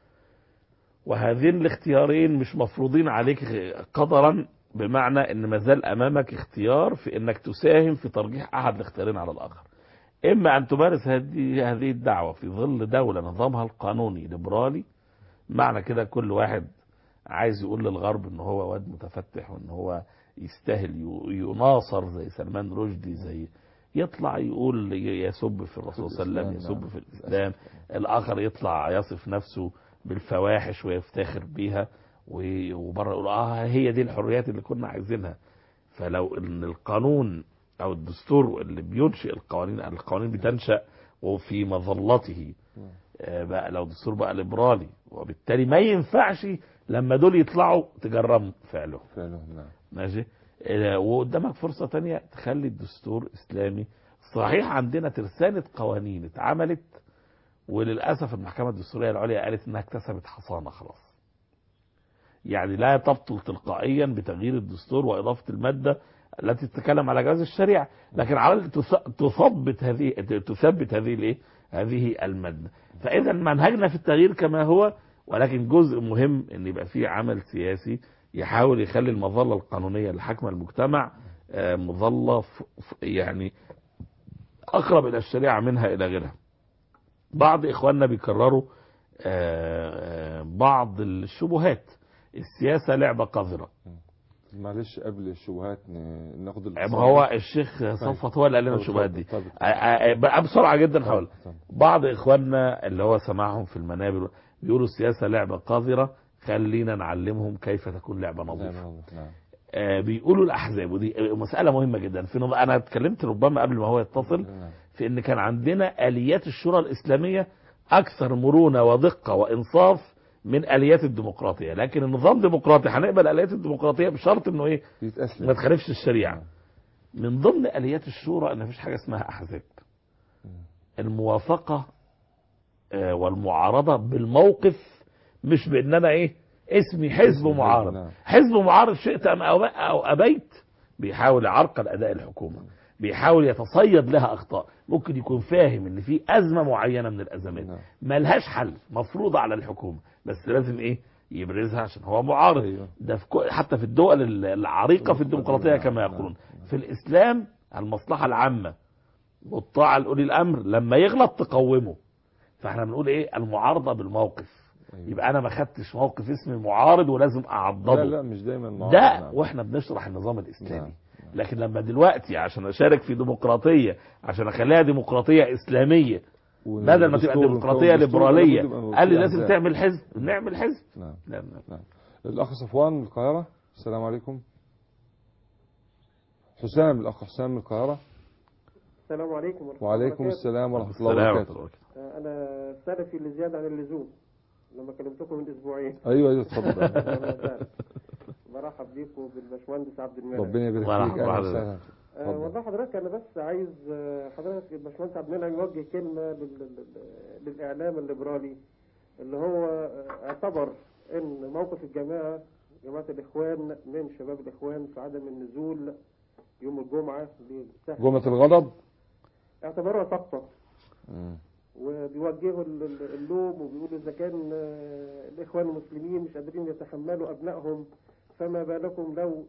وهذين الاختيارين مش مفروضين عليك قدرا بمعنى ان ما زال امامك اختيار في انك تساهم في ترجيح احد الاختيارين على الاخر اما ان تمارس هذه هذه الدعوه في ظل دوله نظامها القانوني ليبرالي معنى كده كل واحد عايز يقول للغرب ان هو واد متفتح وان هو يستاهل ي- يناصر زي سلمان رشدي زي يطلع يقول ي- يسب في الرسول صلى الله عليه وسلم الإسلام، يسب نعم. في الاسلام الاخر يطلع يصف نفسه بالفواحش ويفتخر بيها و- وبره يقول اه هي دي الحريات اللي كنا عايزينها فلو ان القانون او الدستور اللي بينشئ القوانين القوانين بتنشا وفي مظلته آه، بقى لو الدستور بقى ليبرالي وبالتالي ما ينفعش لما دول يطلعوا تجرم فعله فعلا نعم ماشي آه، وقدامك فرصة تانية تخلي الدستور إسلامي صحيح عندنا ترسانة قوانين اتعملت وللأسف المحكمة الدستورية العليا قالت إنها اكتسبت حصانة خلاص يعني لا تبطل تلقائيا بتغيير الدستور وإضافة المادة التي تتكلم على جواز الشريعة لكن على الأقل تث- تثبت هذه تثبت هذه الايه هذه المادة فإذا منهجنا في التغيير كما هو ولكن جزء مهم ان يبقى فيه عمل سياسي يحاول يخلي المظله القانونيه اللي حاكمه المجتمع آه، مظله ف- ف- يعني اقرب الى الشريعه منها الى غيرها. بعض اخواننا بيكرروا آه، آه، بعض الشبهات السياسه لعبه قذره معلش قبل الشبهات ن- ناخد ما هو الشيخ صفوت هو اللي قال لنا طب- الشبهات دي طب- آه، آه، بقى بسرعه جدا طب- حاول طب. بعض اخواننا اللي هو سمعهم في المنابر بيقولوا السياسه لعبه قذره خلينا نعلمهم كيف تكون لعبه نظيفه نعم نعم آه، بيقولوا الاحزاب ودي مساله مهمه جدا في نظ... انا اتكلمت ربما قبل ما هو يتصل نعم. في ان كان عندنا اليات الشورى الاسلاميه اكثر مرونه ودقه وانصاف من اليات الديمقراطيه لكن النظام ديمقراطي هنقبل اليات الديمقراطيه بشرط انه ايه ما يتأسلم تخالفش الشريعه من ضمن اليات الشورى ان مفيش حاجه اسمها احزاب الموافقه آه، والمعارضه بالموقف مش بان انا ايه اسمي حزب اسم معارض نعم. حزب معارض شئت ام أو- او ابيت بيحاول يعرقل اداء الحكومه بيحاول يتصيد لها اخطاء ممكن يكون فاهم ان في ازمه معينه من الازمات نعم. ملهاش حل مفروضه على الحكومه بس لازم ايه يبرزها عشان هو معارض أيوه. ده في كو- حتى في الدول ال- العريقه في الديمقراطيه نعم، كما نعم، يقولون نعم. في الاسلام المصلحه العامه والطاعه لاولي الامر لما يغلط تقومه فاحنا بنقول ايه المعارضه بالموقف أيوه. يبقى انا ما خدتش موقف اسمي معارض ولازم اعضده لا لا مش دايما معارض، ده نعم. واحنا بنشرح النظام الاسلامي نعم. لكن لما دلوقتي عشان اشارك في ديمقراطيه عشان اخليها ديمقراطيه اسلاميه بدل ما تبقى والدستور ديمقراطيه والدستور ليبراليه لابد يبقى قال لي في لازم أحزاب. تعمل حزب نعمل حزب نعم لا لا. الأخ صفوان من القاهرة السلام عليكم حسام الأخ حسام من القاهرة السلام عليكم ورحمة الله وعليكم وبركاته. السلام ورحمة الله السلام وبركاته ورحمة الله. أنا سلفي اللي زيادة عن اللزوم لما كلمتكم من أسبوعين أيوة أيوة اتفضل أهلا وسهلا. برحب بيكم بالباشمهندس عبد المنعم ربنا يبارك مرحبا فيك أهلا بحضرتك. وسهلا آه، اتفضل. والله حضرتك انا بس عايز آه، حضرتك الباشمهندس عبد المنعم يوجه كلمه لل- لل- للاعلام الليبرالي اللي هو آه، اعتبر ان موقف الجماعه جماعه الاخوان من شباب الاخوان في عدم النزول يوم الجمعه للساحل جمعة الغضب اعتبروها سقطه مم. وبيوجهوا ال- ال- اللوم وبيقولوا اذا كان آه، الاخوان المسلمين مش قادرين يتحملوا ابنائهم فما بالكم لو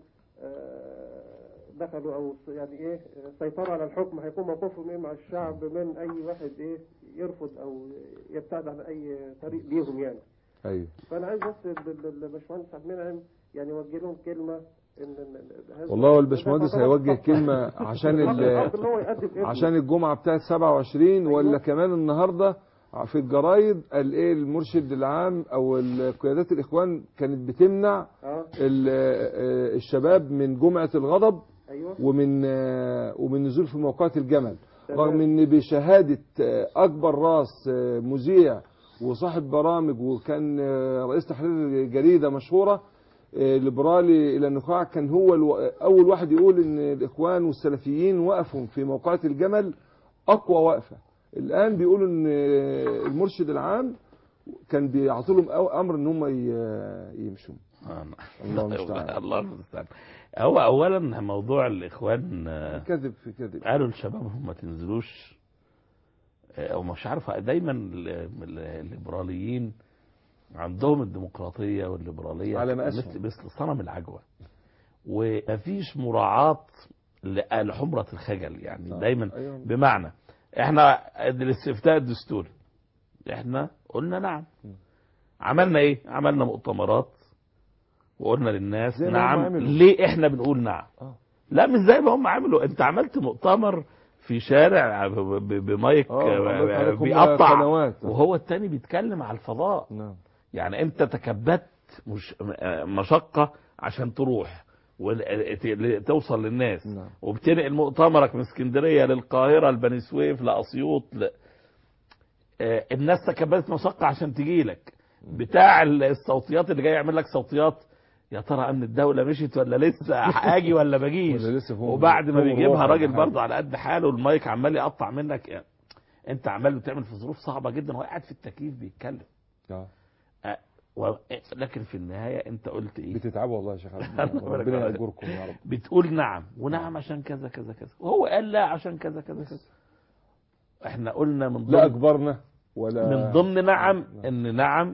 آه، دخلوا او س- يعني ايه سيطروا على الحكم هيكون موقفهم ايه مع الشعب من اي واحد ايه يرفض او يبتعد عن اي طريق ليهم يعني أيوة فانا عايز بس ال- ال- الباشمهندس عبد المنعم يعني يوجه لهم كلمه ان إن- هذا- والله هو الباشمهندس ده هيوجه تعتبر كلمة عشان الحق- ال- الحق إن هو يقدم ابنه. عشان الجمعة بتاعت 27 ولا أيوة. كمان النهاردة في الجرايد قال ايه المرشد العام او قيادات الاخوان كانت بتمنع اه ال- آه، الشباب من جمعة الغضب ايوه ومن آه، ومن نزول في موقعة الجمل تمام. رغم ان بشهادة آه، اكبر راس آه، مذيع وصاحب برامج وكان آه، رئيس تحرير جريدة مشهورة آه، ليبرالي الى النخاع كان هو الو- اول واحد يقول ان الاخوان والسلفيين وقفوا في موقعة الجمل اقوى وقفة الان بيقولوا ان آه، المرشد العام كان بيعطي لهم أو- امر ان هم ي- يمشوا آه، الله المستعان. الله المستعان هو اولا موضوع الاخوان آه، كذب في كذب قالوا لشبابهم ما تنزلوش آه، او مش عارف دايما ال- ال- الليبراليين عندهم الديمقراطيه والليبراليه على مقاسهم. مثل مثل صنم العجوه ومفيش مراعاه ل- لحمره الخجل يعني آه، دايما أيوة. بمعنى احنا الاستفتاء الدستوري احنا قلنا نعم عملنا ايه عملنا مؤتمرات وقلنا للناس زي ما هم نعم عملوا. ليه احنا بنقول نعم آه. لا مش زي ما هم عملوا انت عملت مؤتمر في شارع ب- ب- بمايك آه، آه، عملت عليكم بيقطع قنوات. وهو التاني بيتكلم على الفضاء نعم يعني انت تكبدت مش آه، مشقة عشان تروح وتوصل للناس نعم. وبتنقل مؤتمرك من اسكندريه للقاهره لبني سويف لاسيوط ل... آه، الناس تكبدت مشقه عشان تجي لك بتاع الصوتيات اللي جاي يعمل لك صوتيات يا ترى امن الدوله مشيت ولا لسه اجي ولا بجيش ولا لسه فوق- وبعد ما فوق بيجيبها الواقع راجل ولا حاجة. برضه على قد حاله المايك عمال يقطع منك يعني انت عمال بتعمل في ظروف صعبه جدا وهو قاعد في التكييف بيتكلم آه. و... لكن في النهايه انت قلت ايه بتتعبوا والله يا شيخ عبد الله الله. يبارك ربنا فيك. يأجركم يا رب بتقول نعم ونعم عشان كذا كذا كذا وهو قال لا عشان كذا كذا كذا احنا قلنا من لا ضمن أكبرنا ولا من ضمن نعم ان نعم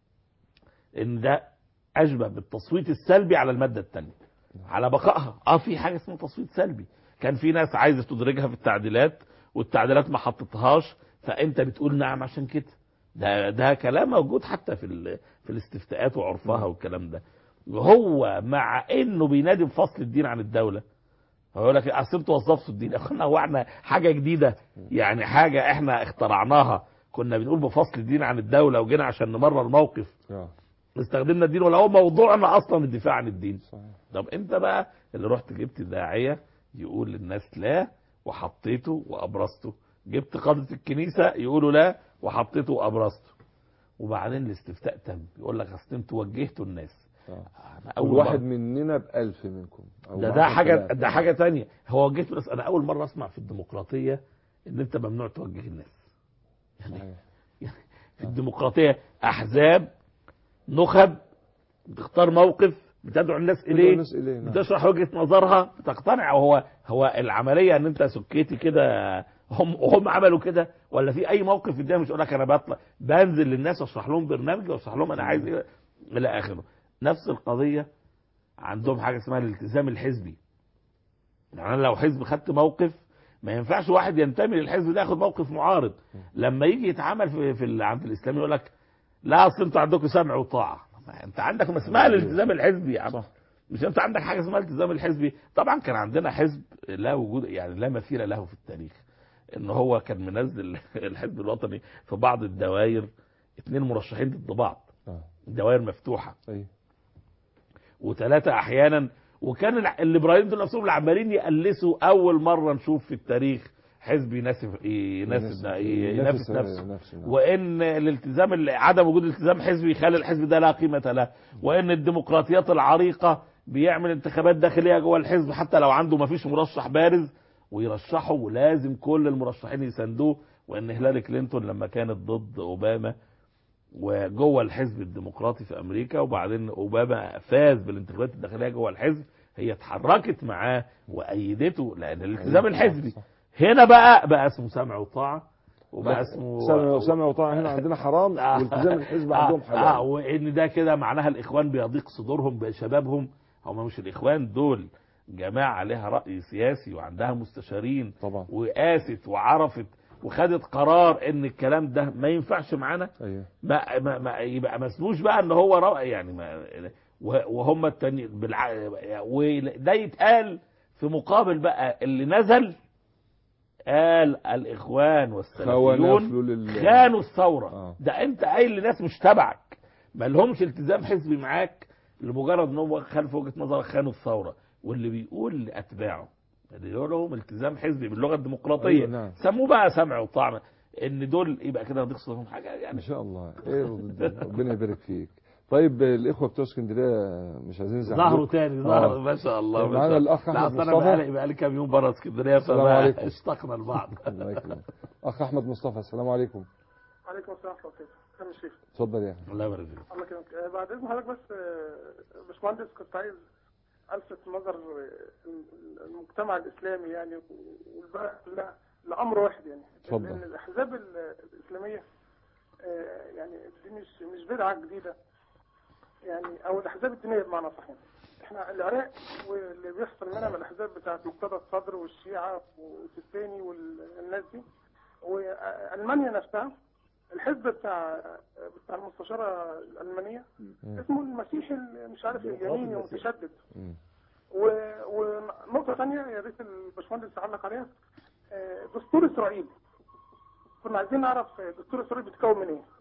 ان ده اشبه بالتصويت السلبي على الماده الثانيه على بقائها اه في حاجه اسمها تصويت سلبي كان في ناس عايزه تدرجها في التعديلات والتعديلات ما حطتهاش فانت بتقول نعم عشان كده ده ده كلام موجود حتى في ال- في الاستفتاءات وعرفها والكلام ده وهو مع انه بينادي بفصل الدين عن الدوله هو يقول لك اصل انتوا وظفتوا الدين يا اخوانا هو احنا حاجه جديده يعني حاجه احنا اخترعناها كنا بنقول بفصل الدين عن الدوله وجينا عشان نمرر موقف آه. استخدمنا الدين ولا هو موضوعنا اصلا الدفاع عن الدين صحيح طب انت بقى اللي رحت جبت داعيه يقول للناس لا وحطيته وابرزته جبت قاده الكنيسه يقولوا لا وحطيته وابرزته وبعدين الاستفتاء تم يقول لك اصل انتوا وجهتوا الناس آه. انا كل اول واحد مرة- مننا بألف منكم أو ده ده بعشرة حاجه آلاف. ده حاجه تانية هو وجهت بس انا اول مره اسمع في الديمقراطيه ان انت ممنوع توجه الناس يعني صحيح. في الديمقراطيه احزاب نخب بتختار موقف بتدعو الناس كل اليه الناس إليه نعم. بتشرح وجهه نظرها بتقتنع وهو هو العمليه ان انت سكيتي كده هم هم عملوا كده ولا في اي موقف في الدنيا مش يقول لك انا بطلع بنزل للناس واشرح لهم برنامج واشرح لهم انا عايز ايه الى اخره نفس القضيه عندهم حاجه اسمها الالتزام الحزبي يعني انا لو حزب خدت موقف ما ينفعش واحد ينتمي للحزب ده ياخد موقف معارض لما يجي يتعامل في, في ال- عند الاسلام يقول لك لا اصل انتوا عندكم سمع وطاعه ما انت عندك ما اسمها الالتزام الحزبي يا عم صح. مش انت عندك حاجه اسمها الالتزام الحزبي طبعا كان عندنا حزب لا وجود يعني لا مثيل له في التاريخ ان هو كان منزل الحزب الوطني في بعض الدوائر اثنين مرشحين ضد بعض آه. دوائر مفتوحه أيوة. وثلاثه احيانا وكان الع- الليبراليين دول نفسهم اللي عمالين يقلسوا اول مره نشوف في التاريخ حزب يناسب يناسب ينافس نفسه نفسه نعم. وان الالتزام اللي- عدم وجود التزام حزبي يخلي الحزب ده لا قيمه له وان الديمقراطيات العريقه بيعمل انتخابات داخليه جوه الحزب حتى لو عنده ما فيش مرشح بارز ويرشحه ولازم كل المرشحين يساندوه وان هيلاري كلينتون لما كانت ضد اوباما وجوه الحزب الديمقراطي في امريكا وبعدين اوباما فاز بالانتخابات الداخليه جوه الحزب هي اتحركت معاه وايدته لان الالتزام أيوة. الحزبي صح. هنا بقى بقى اسمه سمع وطاعه وبقى لا، اسمه سمع سمع وطاعة هنا عندنا حرام والتزام الحزب عندهم آه, حلال اه وان ده كده معناها الاخوان بيضيق صدورهم بشبابهم هم مش الاخوان دول جماعه عليها راي سياسي وعندها مستشارين طبعا وقاست وعرفت وخدت قرار ان الكلام ده ما ينفعش معانا ايوه ما, ما, ما يبقى ما اسموش بقى ان هو رأي يعني ما و- وهم التاني بالع... وده يتقال في مقابل بقى اللي نزل قال الاخوان خونفلوا والسلفيون لل خانوا الثوره آه. ده انت قايل لناس مش تبعك ما لهمش التزام حزبي معاك لمجرد ان هم خلف وجهه نظرك خانوا الثوره واللي بيقول لاتباعه اللي يقول لهم التزام حزبي باللغه الديمقراطيه أيوة نعم. سموه بقى سمع وطعم ان دول يبقى كده يضيق صدورهم حاجه يعني ان شاء الله ايه ربنا يبارك فيك طيب الاخوه بتوع اسكندريه مش عايزين يزعلوك ظهروا تاني ظهروا ما شاء الله ما معانا شاء الله. الأخ لا أحمد أصل انا مصطفى. بقالي بقالي كام يوم بره اسكندريه السلام فبقى عليكم. اشتقنا لبعض الله يكرمك اخ احمد مصطفى السلام عليكم عليكم السلام ورحمة الله كم الشيخ اتفضل يا اخي الله يبارك فيك الله يكرمك آه، بعد إذن حضرتك بس آه، باشمهندس كنت عايز ألفت نظر آه، المجتمع الإسلامي يعني والبلد كلها لأمر واحد يعني اتفضل. لأن الأحزاب ال- الإسلامية آه، يعني دي مش مش بدعة جديدة يعني أو الأحزاب الدينية بمعنى صحيح احنا العراق واللي بيحصل منها من الأحزاب بتاعت مقتدى الصدر والشيعة والسيستاني والناس دي وألمانيا نفسها الحزب بتاع بتاع المستشارة الألمانية اسمه المسيحي ال- مش عارف اليميني ومتشدد مم. و- ونقطة ثانية يا ريت الباشمهندس يعلق عليها آه، دستور إسرائيل كنا عايزين نعرف آه، دستور إسرائيل بيتكون من إيه؟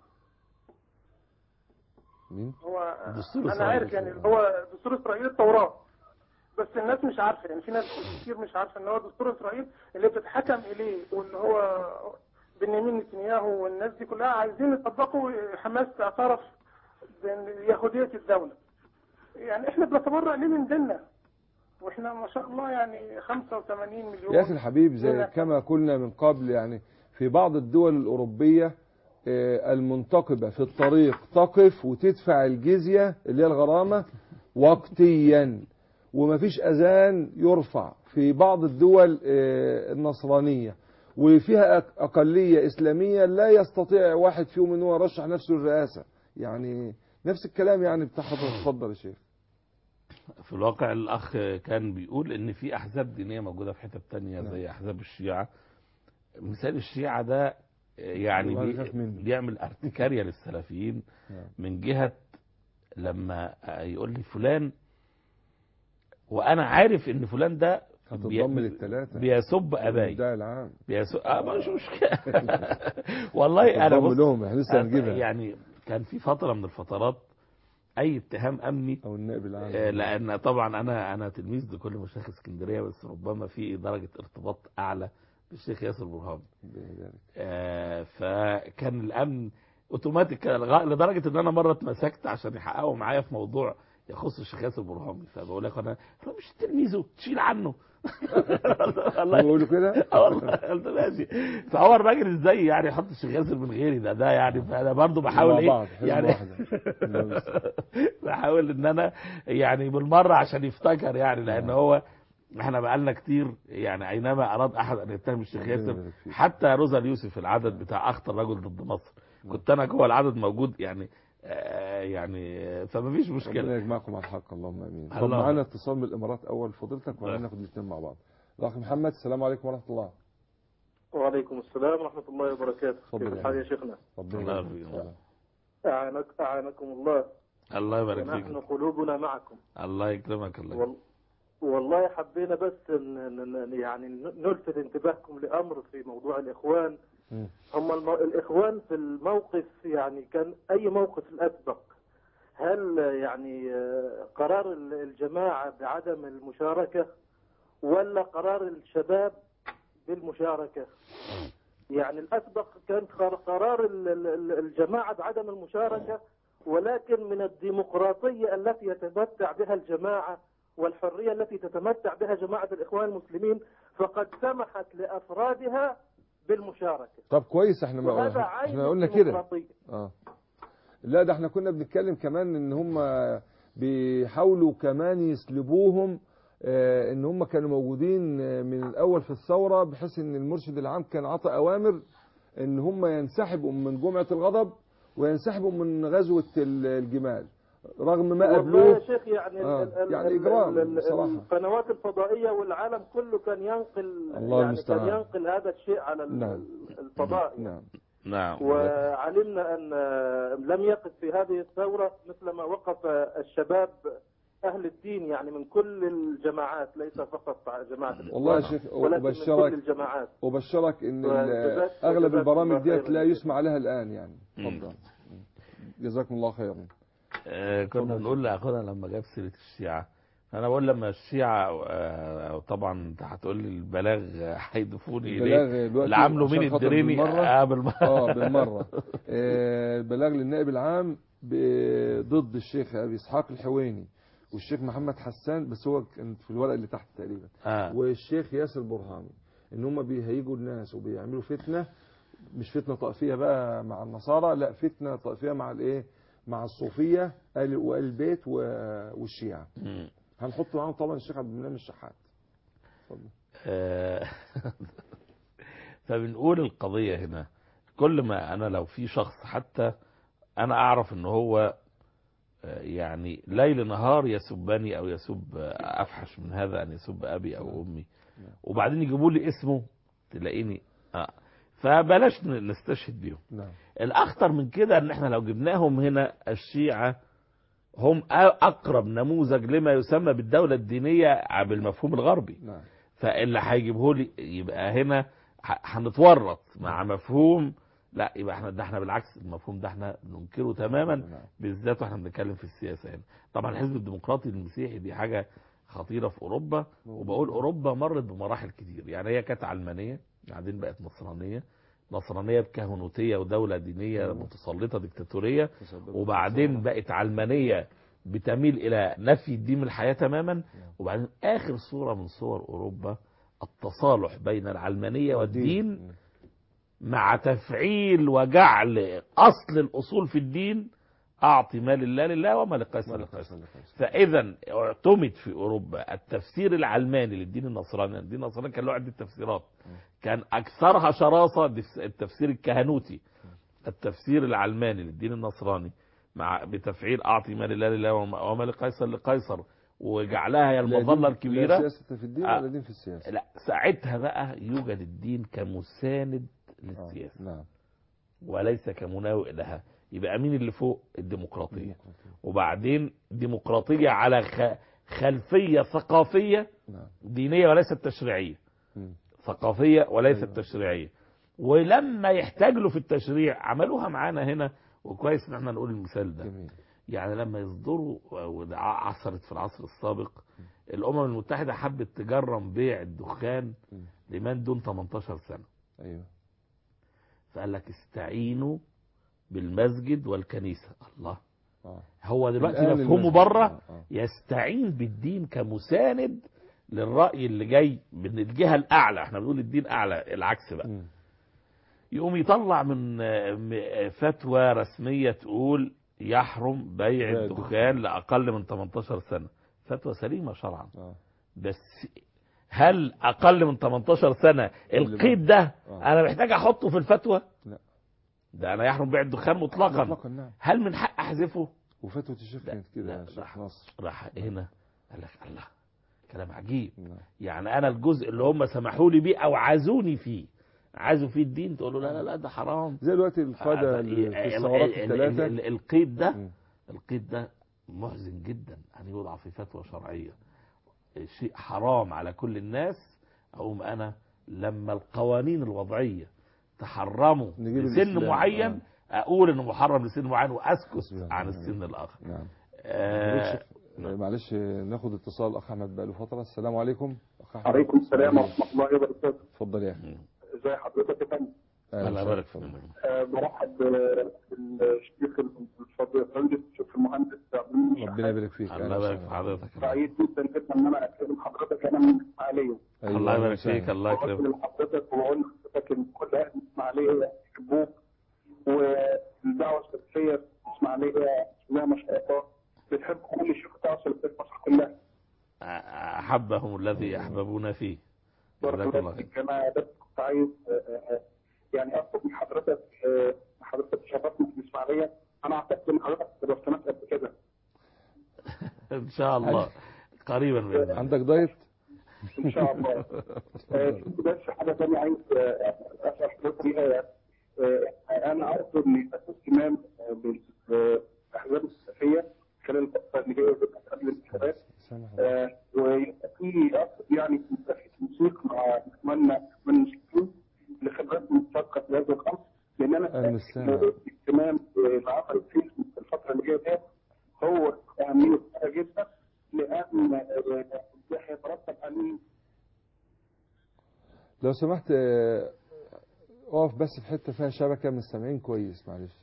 مين هو دستور أنا إسرائيل. عارف يعني هو دستور إسرائيل التوراة بس الناس مش عارفة يعني في ناس كتير مش عارفة إن هو دستور إسرائيل اللي بتتحكم إليه واللي هو بنيامين نتنياهو والناس دي كلها عايزين يطبقوا حماس اعترف بيهودية الدولة يعني احنا بنتبرأ ليه من ديننا واحنا ما شاء الله يعني 85 مليون يا اخي الحبيب زي هنا. كما قلنا من قبل يعني في بعض الدول الاوروبيه آه، المنتقبه في الطريق تقف وتدفع الجزيه اللي هي الغرامه وقتيا ومفيش اذان يرفع في بعض الدول آه، النصرانيه وفيها أق- اقليه اسلاميه لا يستطيع واحد فيهم ان هو يرشح نفسه للرئاسه يعني نفس الكلام يعني بتاع حضرتك اتفضل يا شيخ في الواقع الاخ كان بيقول ان في احزاب دينيه موجوده في حتت تانية زي احزاب الشيعه مثال الشيعه ده يعني والله بي بخاف منه. بيعمل ارتكارية للسلفيين نعم. من جهه لما يقول لي فلان وانا عارف ان فلان ده بي- هتتضم للثلاثه بيسب ابائي ده العام بيسب آه مش مشكله والله انا هتتضم بص لهم احنا لسه هنجيبها يعني كان في فتره من الفترات اي اتهام امني او النائب العام آه، لان طبعا انا انا تلميذ لكل مشايخ اسكندريه بس ربما في درجه ارتباط اعلى بالشيخ ياسر برهان بذلك. آه، فكان الامن اوتوماتيك لغا- لدرجه ان انا مره اتمسكت عشان يحققوا معايا في موضوع يخص الشيخ ياسر برهامي فبقول لك انا أنا مش تلميذه تشيل عنه والله بيقولوا كده اه والله قلت ماشي فهو الراجل ازاي يعني يحط الشيخ ياسر من غيري ده ده يعني فانا برضه بحاول مع ايه بعض حزب يعني واحدة. الله بحاول ان انا يعني بالمره عشان يفتكر يعني لان آه. هو احنا بقالنا كتير يعني اينما اراد احد ان يتهم الشيخ ربنا ياسر يبارك فيك. حتى روزا اليوسف العدد بتاع اخطر رجل ضد مصر كنت انا جوه العدد موجود يعني آه يعني آه، فما فيش ربنا مشكله يجمعكم على الحق اللهم امين طب اللهم معانا آمين. اتصال من الامارات اول فضيلتك وبعدين نعم. ناخد الاثنين مع بعض الاخ محمد السلام عليكم ورحمه الله وعليكم السلام ورحمة الله وبركاته تفضل كيف يا الحال يا حبيبي. شيخنا ربنا الله يبارك يبارك فيك. فيك. أعانك أعانكم الله الله يبارك ونحن فيك قلوبنا معكم الله يكرمك الله يكرمك. وال... والله حبينا بس ن... ن... ن- يعني نلفت انتباهكم لأمر في موضوع الإخوان مم. هم الم... الإخوان في الموقف يعني كان أي موقف الأسبق هل يعني آه، قرار ال- الجماعة بعدم المشاركة ولا قرار الشباب بالمشاركة يعني الأسبق كان قر- قرار ال- ال- الجماعة بعدم المشاركة ولكن من الديمقراطية التي يتمتع بها الجماعة والحرية التي تتمتع بها جماعة الإخوان المسلمين فقد سمحت لأفرادها بالمشاركة طب كويس احنا ما وهذا عين احنا قلنا كده الديمقراطية اه لا ده احنا كنا بنتكلم كمان ان هم بيحاولوا كمان يسلبوهم آه، ان هم كانوا موجودين آه، من الاول في الثوره بحيث ان المرشد العام كان عطى اوامر ان هم ينسحبوا من جمعه الغضب وينسحبوا من غزوه ال- الجمال رغم ما والله قابلوه يا شيخ يعني آه، ال- ال- يعني ال- إجرام ال- ال- بصراحة. القنوات الفضائية والعالم كله كان ينقل الله يعني المستعان. كان ينقل هذا الشيء على ال- نعم. الفضاء نعم نعم وعلمنا أن لم يقف في هذه الثورة مثل ما وقف الشباب أهل الدين يعني من كل الجماعات ليس فقط جماعة الإخوان والله يا شيخ ولكن من كل أبشرك الجماعات أبشرك إن ال- وجزاك- أغلب جزاكم البرامج الله ديت خيراً. لا يسمع لها الآن يعني مم. اتفضل جزاكم الله خيرا آه، كنا بنقول لاخونا لما جاب سيره الشيعه انا بقول لما الشيعه آه، طبعا انت هتقول لي البلاغ آه، هيضيفوني اليه البلاغ دلوقتي اللي عامله عشان مين خاطر الدريني بالمرة اه بالمره اه بالمرة آه، البلاغ للنائب العام ب- ضد الشيخ أبي إسحاق الحويني والشيخ محمد حسان بس هو كان في الورق اللي تحت تقريبا آه. والشيخ ياسر برهامي ان هم بيهيجوا الناس وبيعملوا فتنة مش فتنة طائفية بقى مع النصارى لا فتنة طائفية مع الايه مع الصوفية آل- وآل البيت و- والشيعة مم. هنحط معاهم طبعا الشيخ عبد المنعم الشحات اتفضل. آه، فبنقول القضية هنا كل ما أنا لو في شخص حتى أنا أعرف إن هو آه، يعني ليل نهار يسبني أو يسب آه، أفحش من هذا أن يسب أبي أو أمي وبعدين يجيبوا لي اسمه تلاقيني آه فبلاش ن- نستشهد بيهم نعم الأخطر من كده إن إحنا لو جبناهم هنا الشيعة هم أ- أقرب نموذج لما يسمى بالدولة الدينية بالمفهوم الغربي نعم فاللي هيجيبه لي يبقى هنا ه- هنتورط مع مفهوم لا يبقى احنا ده احنا بالعكس المفهوم ده احنا ننكره تماما نعم. بالذات واحنا بنتكلم في السياسه هنا طبعا الحزب الديمقراطي المسيحي دي حاجه خطيره في اوروبا وبقول اوروبا مرت بمراحل كتير يعني هي كانت علمانيه بعدين بقت نصرانيه نصرانيه بكهنوتيه ودوله دينيه متسلطه ديكتاتوريه تسبب وبعدين بقت علمانيه بتميل الى نفي الدين من الحياه تماما وبعدين اخر صوره من صور اوروبا التصالح بين العلمانيه والدين مع تفعيل وجعل اصل الاصول في الدين اعطي ما لله لله وما لقيصر لقيصر فاذا اعتمد في اوروبا التفسير العلماني للدين النصراني الدين النصراني كان له عده تفسيرات كان اكثرها شراسه دف- التفسير الكهنوتي التفسير العلماني للدين النصراني مع بتفعيل اعطي ما لله لله وما وما لقيصر لقيصر وجعلها هي المظله لا الكبيره سياسة في الدين آه. ولا دين في السياسة لا ساعتها بقى يوجد الدين كمساند آه. للسياسه نعم وليس كمناوئ لها يبقى مين اللي فوق الديمقراطيه وبعدين ديمقراطيه على خ- خلفيه ثقافيه نعم دينيه وليست تشريعيه مم. ثقافيه وليست أيوة. تشريعيه ولما يحتاج له في التشريع عملوها معانا هنا وكويس ان احنا نقول المثال ده جميل يعني لما يصدروا وده عصرت في العصر السابق الامم المتحده حبت تجرم بيع الدخان مم. لمن دون 18 سنه ايوه فقال لك استعينوا بالمسجد والكنيسه الله اه هو دلوقتي الآن مفهومه المسجد. بره آه، آه. يستعين بالدين كمساند للرأي اللي جاي من الجهة الأعلى احنا بنقول الدين أعلى العكس بقى مم. يقوم يطلع من آه، م- آه، فتوى رسمية تقول يحرم بيع بيع الدخان لأقل من 18 سنة فتوى سليمة شرعا اه بس هل أقل من 18 سنة القيد ده آه. أنا محتاج أحطه في الفتوى لا. ده أنا يحرم بيع الدخان مطلقا مطلقا نعم هل من حق أحذفه وفتوى الشيخ لا، كانت كده لا، يا لا. شيخ ناصر راح هنا قال لك الله كلام عجيب نعم. يعني انا الجزء اللي هم سمحوا لي بيه او عزوني فيه عايزوا فيه الدين تقول له لا لا لا ده حرام زي دلوقتي القاده آه، اللي في ال- الثورات ال- ال- الثلاثه ال- القيد ده مم. القيد ده محزن جدا ان يوضع في فتوى شرعيه شيء حرام على كل الناس اقوم انا لما القوانين الوضعيه تحرمه نجيب لسن الإسلام، معين اقول انه محرم لسن معين واسكت سبحان عن الله. السن الاخر نعم آه شيخ، معلش ناخد اتصال اخ احمد بقاله فتره السلام عليكم اخ احمد عليكم السلام ورحمة الله وبركاته اتفضل يا اخي ازي حضرتك يا فندم أهلا الله وسهلا. يبارك فيك اتفضل. آه، برحب بالشيخ الفضيل الفندم الشيخ المهندس عبد المنعم ربنا يبارك فيك الله أهلا يبارك في وسهلا. حضرتك سعيد جدا جدا ان انا اكلم حضرتك انا من الاسماعيليه أيوة، الله أهلا يبارك فيك وسهلا. الله وقلت يكرمك لحضرتك وبقول لحضرتك ان كل اهل الاسماعيليه يحبوك والدعوه السلفيه في الاسماعيليه بسم الله ما شاء الله بتحب كل شيخ دعوه سلفيه في مصر كلها احبهم الذي يحببون فيه جزاك بارك الله الله خير فيك انا بس كنت عايز آه، آه، آه، يعني اطلب من حضرتك آه، حضرتك تشرفنا في الاسماعيليه انا اعتقد ان حضرتك تبقى سمعت قبل كده ان شاء الله قريبا باذن الله عندك دايت ان شاء الله آه، في بس حاجه ثانيه عايز آه، اسال حضرتك فيها آه، انا ارجو ان يبقى في اهتمام آه، بالاحزاب السلفيه خلال الفتره اللي جايه قبل الانتخابات سامح الله. آه، ويبقى في أقصد يعني يبقى في تنسيق مع اخواننا اخوان المسلمين لخبرات مشتركه في هذا الامر لان انا أهلا متأكد وسهلا. إن الاهتمام بالعمل في الفتره اللي جايه ديت هو اهميه كبيره جدا لان آه، ده هيترتب عليه لو سمحت آه، اقف بس في حته فيها شبكه من السامعين كويس معلش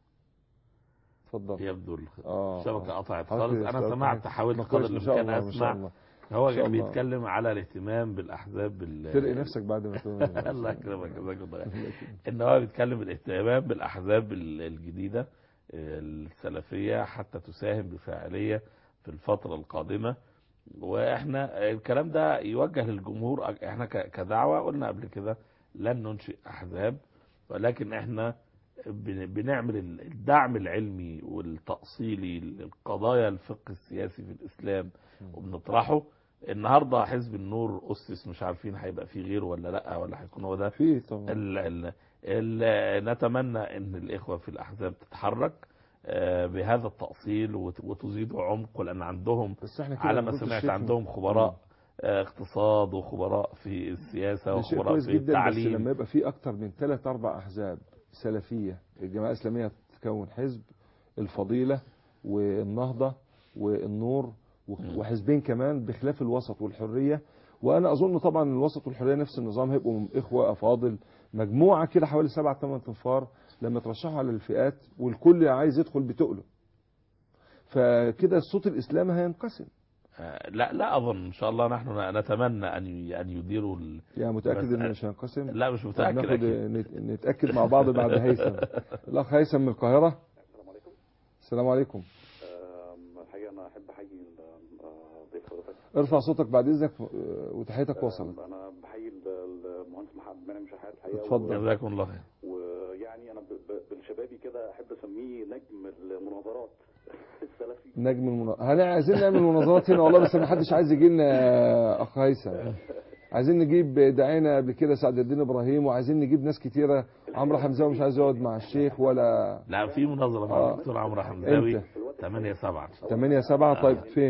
اتفضل يبدو ال- اه الشبكه آه. قطعت حضرتك خالص انا سؤال سمعت صحيح. حاولت ما قدر كويس، ما شاء الامكان الله ما شاء اسمع الله هو ما شاء كان الله. بيتكلم على الاهتمام بالاحزاب ال- ترقي نفسك بعد ما تقول الله يكرمك جزاك الله خير ان هو بيتكلم بالاهتمام بالاحزاب ال- الجديده آه، السلفيه حتى تساهم بفاعليه في الفتره القادمه واحنا الكلام ده يوجه للجمهور احنا ك- كدعوه قلنا قبل كده لن ننشئ احزاب ولكن احنا بن- بنعمل الدعم العلمي والتأصيلي للقضايا الفقه السياسي في الإسلام وبنطرحه النهارده حزب النور أسس مش عارفين هيبقى فيه غيره ولا لا ولا هيكون هو ده في طبعا ال ال ال نتمنى ان الاخوه في الاحزاب تتحرك آه، بهذا التاصيل وت- وتزيدوا عمق لان عندهم بس احنا كده على ما المفروض سمعت الشيخ- عندهم خبراء آه، اقتصاد وخبراء في السياسه ده شيء وخبراء كويس في جدا بس التعليم لما يبقى في اكتر من ثلاث اربع احزاب سلفيه الجماعه الاسلاميه تكون حزب الفضيله والنهضه والنور مم. وحزبين كمان بخلاف الوسط والحريه وانا اظن طبعا الوسط والحريه نفس النظام هيبقوا اخوه افاضل مجموعه كده حوالي سبعة ثمان تنفار لما ترشحوا على الفئات والكل عايز يدخل بتقله فكده الصوت الاسلامي هينقسم آه، لا لا اظن ان شاء الله نحن نتمنى ان ي- ان يديروا ال... يعني متاكد بس- انه مش هينقسم لا مش طب متاكد ناخد أكيد. نت- نتاكد مع بعض بعد هيثم الاخ هيثم من القاهره السلام عليكم السلام عليكم آم، الحقيقه انا احب احيي ال- آه، ضيف حضرتك ارفع صوتك بعد اذنك آه، وتحيتك وصلت آم، انا بحيي ال- المهندس محمد منعم شحات الحقيقه اتفضل. جزاكم الله خير و- ويعني انا ب- ب- بالشبابي كده احب اسميه نجم المناظرات السلفي نجم المنا... هل عايزين نعمل مناظرات هنا والله بس ما حدش عايز يجي لنا يا اخ هيثم عايزين نجيب دعينا قبل كده سعد الدين ابراهيم وعايزين نجيب ناس كتيره عمرو حمزاوي مش عايز يقعد مع الشيخ ولا لا في مناظره مع آه. الدكتور عمرو حمزاوي امتى 8 7 ان شاء الله 8 7 طيب فين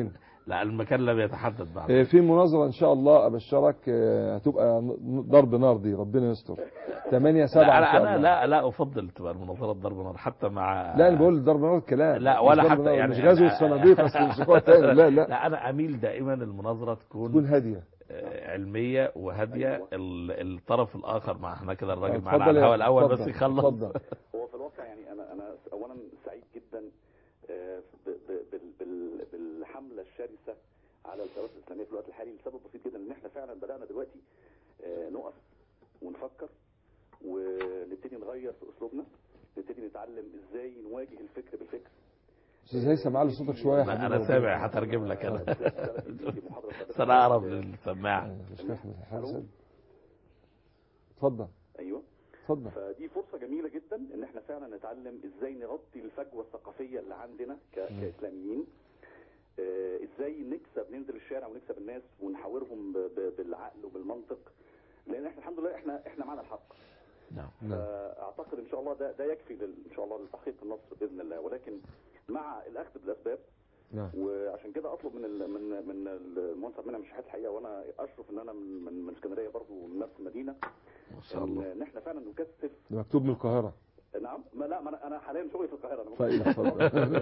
لا المكان لم يتحدد بعد آه، في مناظرة إن شاء الله أبشرك آه، هتبقى ن- ضرب نار دي ربنا يستر 8 7 لا إن شاء انا الله انا لا لا افضل تبقى المناظرات ضرب نار حتى مع لا أنا بقول ضرب نار الكلام لا مش ولا ضرب حتى نار، يعني مش غزو أنا- الصناديق أصل يمسكوها تاني لا لا لا انا اميل دائما المناظره تكون, تكون هادية آه، علميه وهاديه أيوة. ال- الطرف الاخر مع احنا كده الراجل معانا اتفضل على يا- الهواء الاول اتفضل، بس يخلص اتفضل. هو في الواقع يعني انا انا اولا سعيد جدا آه، ب- ب- بال- بال- بالحمله الشرسه على الثورات الاسلاميه في الوقت الحالي لسبب بسيط جدا ان احنا فعلا بدانا دلوقتي آه، نقف ونفكر ونبتدي نغير في اسلوبنا نبتدي نتعلم ازاي نواجه الفكر بالفكر أستاذ هيثم علي صوتك شوية يا لا، حبيبي انا ربنا سامع يخليك. هترجم لك انا في محاضره بس انا اقرب للسماعه أيوة، مش فاهم حاجة. اتفضل ايوه اتفضل فدي فرصة جميلة جدا ان احنا فعلا نتعلم ازاي نغطي الفجوة الثقافية اللي عندنا ك- كاسلاميين آه، ازاي نكسب ننزل الشارع ونكسب الناس ونحاورهم ب- ب- بالعقل وبالمنطق لان احنا الحمد لله احنا احنا معنا الحق نعم نعم فاعتقد ان شاء الله ده ده يكفي لل- ان شاء الله لتحقيق النصر باذن الله ولكن مع الاخذ بالاسباب نعم وعشان كده اطلب من ال من من المهندس عبد المنعم شحات الحقيقه وانا اشرف ان انا من من, من اسكندريه برضو من نفس المدينه ما شاء الله ان إن احنا فعلا نكثف ده مكتوب من القاهرة نعم ما لا ما انا انا حاليا شغلي في القاهره انا طيب اتفضل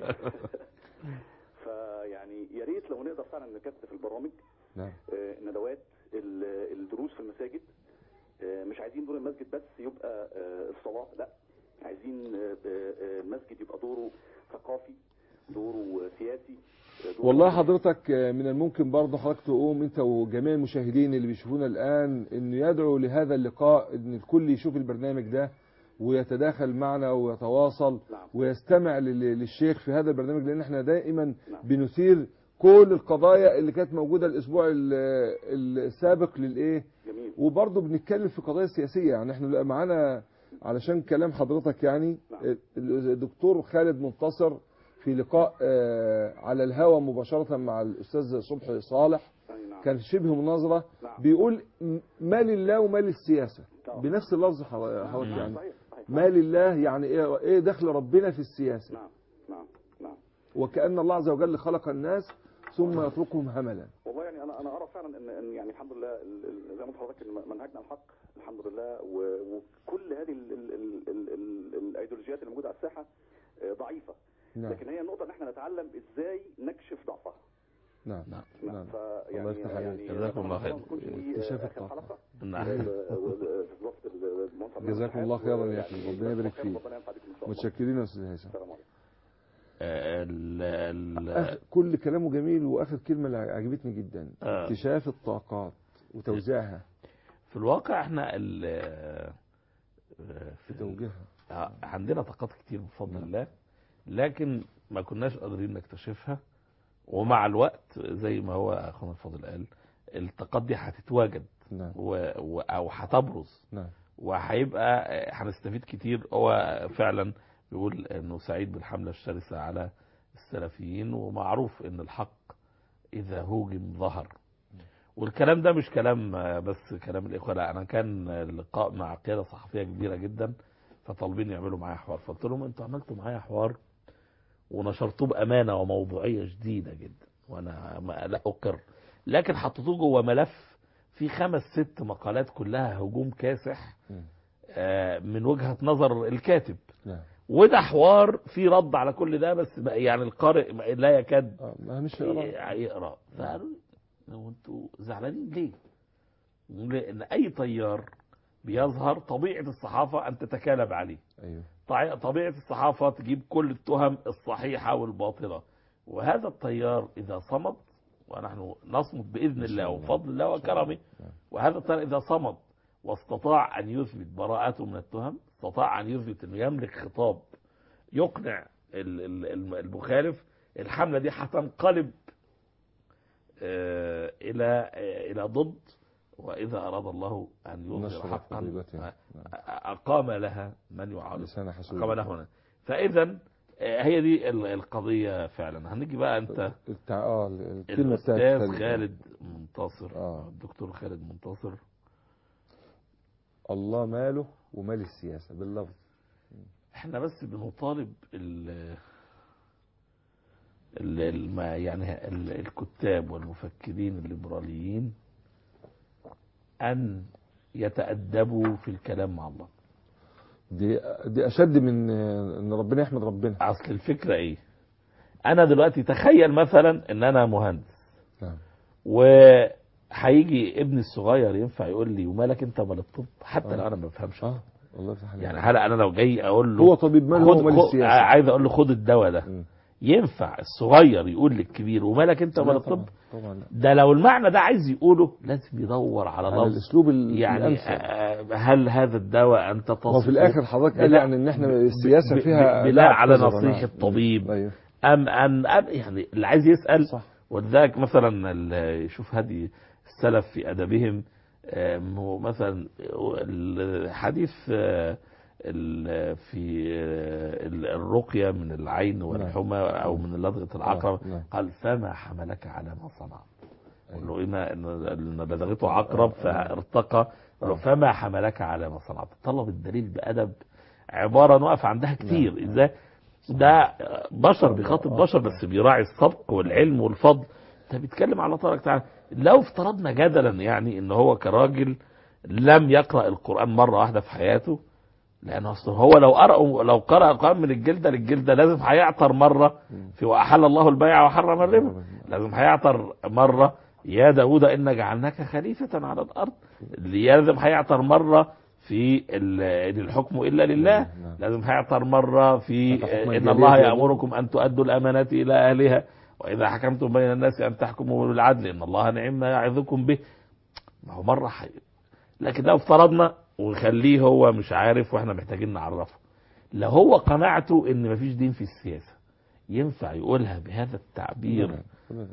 فيعني يا ريت لو نقدر فعلا نكثف البرامج نعم آه، الندوات ال- الدروس في المساجد آه، مش عايزين دور المسجد بس يبقى آه، الصلاه لا عايزين آه، آه، المسجد يبقى دوره ثقافي دوره سياسي آه، دوره والله حضرتك من الممكن برضه حضرتك تقوم انت وجميع المشاهدين اللي بيشوفونا الان انه يدعو لهذا اللقاء ان الكل يشوف البرنامج ده ويتداخل معنا ويتواصل نعم. ويستمع لل- للشيخ في هذا البرنامج لان احنا دائما نعم. بنثير كل القضايا اللي كانت موجوده الاسبوع ال- السابق للايه جميل وبرضه بنتكلم في قضايا سياسيه يعني احنا بقى معانا علشان كلام حضرتك يعني نعم. الدكتور خالد منتصر في لقاء آه، على الهوا مباشرة مع الأستاذ صبحي صالح أي نعم كان شبه مناظرة نعم. بيقول م- ما لله وما للسياسة طبعا. بنفس اللفظ حضرتك نعم، يعني صحيح صحيح ما لله يعني ايه ايه دخل ربنا في السياسة نعم نعم نعم وكأن الله عز وجل خلق الناس ثم يتركهم هملا والله يعني انا انا ارى فعلا ان ان يعني الحمد لله ال- ال- زي ما قلت لحضرتك إن منهجنا الحق الحمد لله و- وكل هذه ال- ال- ال- ال- ال- الايديولوجيات اللي موجوده على الساحه آه، ضعيفه نعم لكن هي النقطه ان احنا نتعلم ازاي نكشف ضعفها نعم نعم. نعم. نعم فيعني الله يفتح عليك. يعني جزاكم الله خير. ما تكونش دي اكتشاف اخر الطاقة. حلقه نعم في وقت المنصب جزاكم الله خيرا يا أخي. ربنا يبارك فيك. ربنا ينفع بكم ان شاء الله متشكرين يا أستاذ هيثم السلام عليكم آه، ال- ال- آخر كل كلامه جميل واخر كلمه اللي عجبتني جدا آه. اكتشاف الطاقات وتوزيعها في الواقع احنا ال- آه، في ال- توجيهها آه، عندنا طاقات كتير بفضل الله لكن ما كناش قادرين نكتشفها ومع الوقت زي ما هو اخونا الفاضل قال الطاقات دي هتتواجد نعم و... و... او هتبرز نعم وهيبقى آه، هنستفيد كتير هو فعلا بيقول انه سعيد بالحمله الشرسه على السلفيين ومعروف ان الحق اذا هوجم ظهر والكلام ده مش كلام آه، بس كلام الاخوه لا انا كان لقاء مع قياده صحفيه كبيره جدا فطالبين يعملوا معايا حوار فقلت لهم انتوا عملتوا معايا حوار ونشرتوه بامانه وموضوعيه شديده جدا وانا ما لا اقر لكن حطيتوه جوه ملف في خمس ست مقالات كلها هجوم كاسح مم. آه، من وجهه نظر الكاتب نعم وده حوار فيه رد على كل ده بس بقى يعني القارئ لا يكاد آه، ما مش يقرا يقرا فقالوا لي هو انتوا زعلانين ليه؟ لان اي طيار بيظهر طبيعه الصحافه ان تتكالب عليه ايوه طع- طبيعه الصحافه تجيب كل التهم الصحيحه والباطله وهذا الطيار اذا صمد ونحن نصمد باذن إن شاء الله الله. وفضل الله وكرمه نعم. وهذا الطيار اذا صمد واستطاع ان يثبت براءته من التهم استطاع ان يثبت انه يملك خطاب يقنع ال- ال- الم- المخالف الحمله دي هتنقلب آه، الى آه، الى ضد واذا اراد الله ان يظهر نشر حقا فضيلته. آه، نعم. اقام لها من يعارض لسان حسود اقام له هنا فاذا آه، هي دي ال- القضيه فعلا هنيجي بقى انت التع... اه الكلمه بتاعت الاستاذ خالد. خالد منتصر آه. الدكتور خالد منتصر الله ماله ومال السياسه باللفظ احنا بس بنطالب ال- ال- الم- يعني ال- الكتاب والمفكرين الليبراليين أن يتأدبوا في الكلام مع الله دي دي اشد من آه، ان ربنا يحمد ربنا أصل الفكرة إيه أنا دلوقتي تخيل مثلا إن أنا مهندس نعم وهيجي ابني الصغير ينفع يقول لي ومالك أنت مال الطب حتى آه. لو أنا ما بفهمش اه الله يفتح عليك يعني هل أنا لو جاي أقول له هو طبيب مال هو خد مال خد السياسه عايز أقول له خد الدواء ده مم. ينفع الصغير يقول للكبير ومالك أنت لا مال طبعاً، الطب طبعا لا ده لو المعنى ده عايز يقوله لازم يدور على على لفظ الاسلوب ال- يعني الامثل آه، هل هذا الدواء انت تصفه هو في الاخر حضرتك قال بناء- يعني ان احنا السياسه ب- فيها ب- بناء لعب على كذا نصيحة نعم. طبيب. ايوه ام ان أم يعني اللي عايز يسال صح ولذلك مثلا ال- يشوف هدي السلف في ادبهم آم، هو مثلا الحديث آه، ال- في آه، ال- الرقيه من العين والحمى او من لدغه العقرب نعم. قال فما حملك على ما صنعت أيوة. قال له إن إن لدغته عقرب فارتقى قال له آه. فما حملك على ما صنعت طلب الدليل بأدب عبارة نقف عندها كتير نعم. إزاي ده بشر بيخاطب بشر بس بيراعي السبق والعلم والفضل ده بيتكلم على طريق تعالى لو افترضنا جدلا يعني ان هو كراجل لم يقرأ القرآن مرة واحدة في حياته لأن أصل هو لو قرأ لو قرأ القرآن من الجلدة للجلدة لازم هيعطر مرة في وأحل الله البيع وحرم الربا لازم هيعطر مرة يا داود إنا جعلناك خليفة على الأرض لازم هيعطر مرة في ال- إن الحكم إلا لله نعم. لازم هيعطر مرة في حتى حكم إن الجلية الله دي- يأمركم أن تؤدوا الأمانات إلى أهلها وإذا حكمتم بين الناس أن تحكموا بالعدل إن الله نعم ما يعظكم به ما هو مرة حي... لكن لو افترضنا ونخليه هو مش عارف واحنا محتاجين نعرفه لو هو قناعته ان مفيش دين في السياسة ينفع يقولها بهذا التعبير أبداً.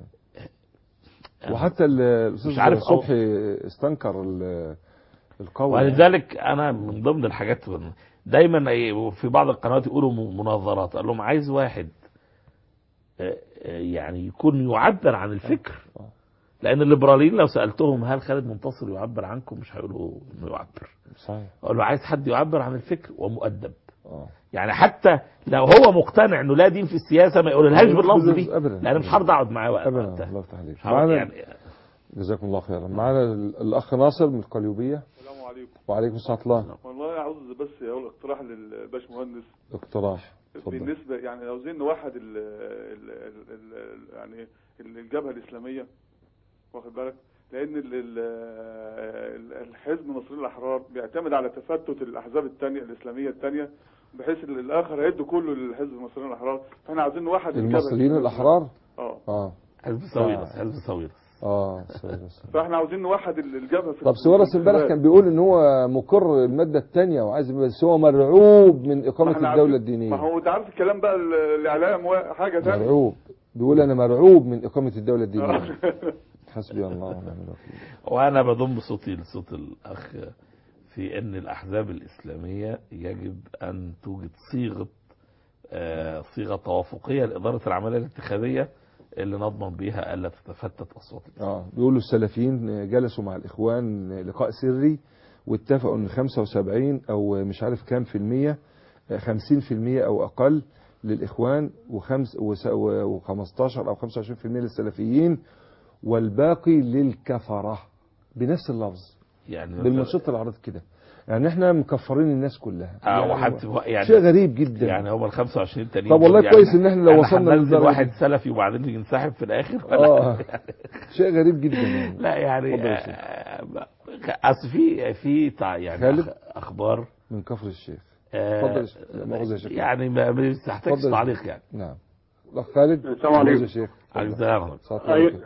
وحتى ال- الاستاذ مش عارف أو- صبحي استنكر ال- القول ولذلك انا من ضمن الحاجات دايما إيه، في بعض القنوات يقولوا م- مناظرات قال لهم عايز واحد آه، آه، يعني يكون يعبر عن الفكر آه. لان الليبراليين لو سالتهم هل خالد منتصر يعبر عنكم مش هيقولوا انه يعبر صحيح اقول له عايز حد يعبر عن الفكر ومؤدب اه يعني حتى لو هو مقتنع انه لا دين في السياسه ما يقولهاش باللفظ دي أبداً. لان مش هرضى اقعد معاه وقت ابدا وقتها. الله يفتح عليك مش هرضى معانا يعني جزاكم الله خيرا معانا ال- الاخ ناصر من القليوبيه السلام عليكم وعليكم السلام ورحمه الله والله عاوز بس اقول اقتراح للباشمهندس اقتراح اتفضل بالنسبه يعني عاوزين نوحد ال ال ال ال يعني ال- الجبهه الاسلاميه واخد بالك لان ال- ال- ال- الحزب المصريين الاحرار بيعتمد على تفتت الاحزاب الثانيه الاسلاميه الثانيه بحيث ال- الاخر هيدوا كله للحزب المصريين الاحرار فاحنا عاوزين نوحد الجبهة المصريين الإسلامية. الاحرار اه اه حزب ساويرس حزب ساويرس اه سوري بس. فاحنا عاوزين نوحد ال- الجبهه في طب سوارس امبارح كان بيقول ان هو مقر الماده الثانيه وعايز بس هو مرعوب من ما اقامه احنا الدوله عارفين- الدينيه ما هو انت عارف الكلام بقى ال- الاعلام و- حاجه ثانيه مرعوب بيقول انا مرعوب من اقامه الدوله الدينيه حسبي الله ونعم الوكيل وانا بضم صوتي لصوت الاخ في ان الاحزاب الاسلاميه يجب ان توجد صيغه آه، صيغه توافقيه لاداره العمليه الانتخابيه اللي نضمن بيها الا تتفتت اصوات الإسلام. اه بيقولوا السلفيين جلسوا مع الاخوان لقاء سري واتفقوا ان 75 او مش عارف كام في المية 50 في المية او اقل للاخوان وخمس و15 او 25 في المية للسلفيين والباقي للكفرة بنفس اللفظ يعني بالمنشط العرض كده يعني احنا مكفرين الناس كلها آه يعني وحتى يعني شيء غريب جدا يعني هم ال 25 تانيين طب والله دول يعني كويس ان احنا لو يعني وصلنا هننزل للدرجة واحد دي. سلفي وبعدين ينسحب في الاخر اه شيء غريب جدا يعني لا يعني اتفضل يا شيخ. آه، اصل في في تع- يعني خالد؟ أخ- اخبار من كفر الشيخ آه، اتفضل يا شيخ. لا مؤاخذة يا شيخ. يعني ما ما تحتاجش اتفضل يا تعليق شيخ. يعني نعم الاخ خالد السلام عليكم. يا شيخ على اتفضل. السلام صوت أيوة. الله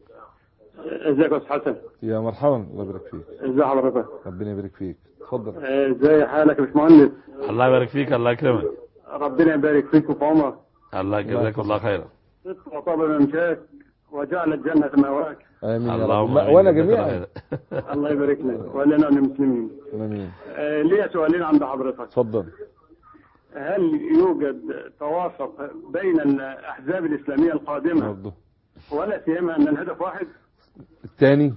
ازيك يا استاذ حسن يا مرحبا الله يبارك فيك ازي حضرتك ربنا يبارك فيك اتفضل آه، ازي حالك يا باشمهندس الله يبارك فيك الله يكرمك ربنا يبارك فيك وفي عمرك الله يجزاك الله خيرا صدق وطاب ممشاك وجعل الجنة مأواك امين يا رب اللهم ما- آمين. وانا جزاك جميعا الله خيرا. الله يبارك لك ولنا من المسلمين امين آه، ليا سؤالين عند حضرتك اتفضل هل يوجد تواصل بين الأحزاب الإسلامية القادمة برضه ولا سيما أن الهدف واحد الثاني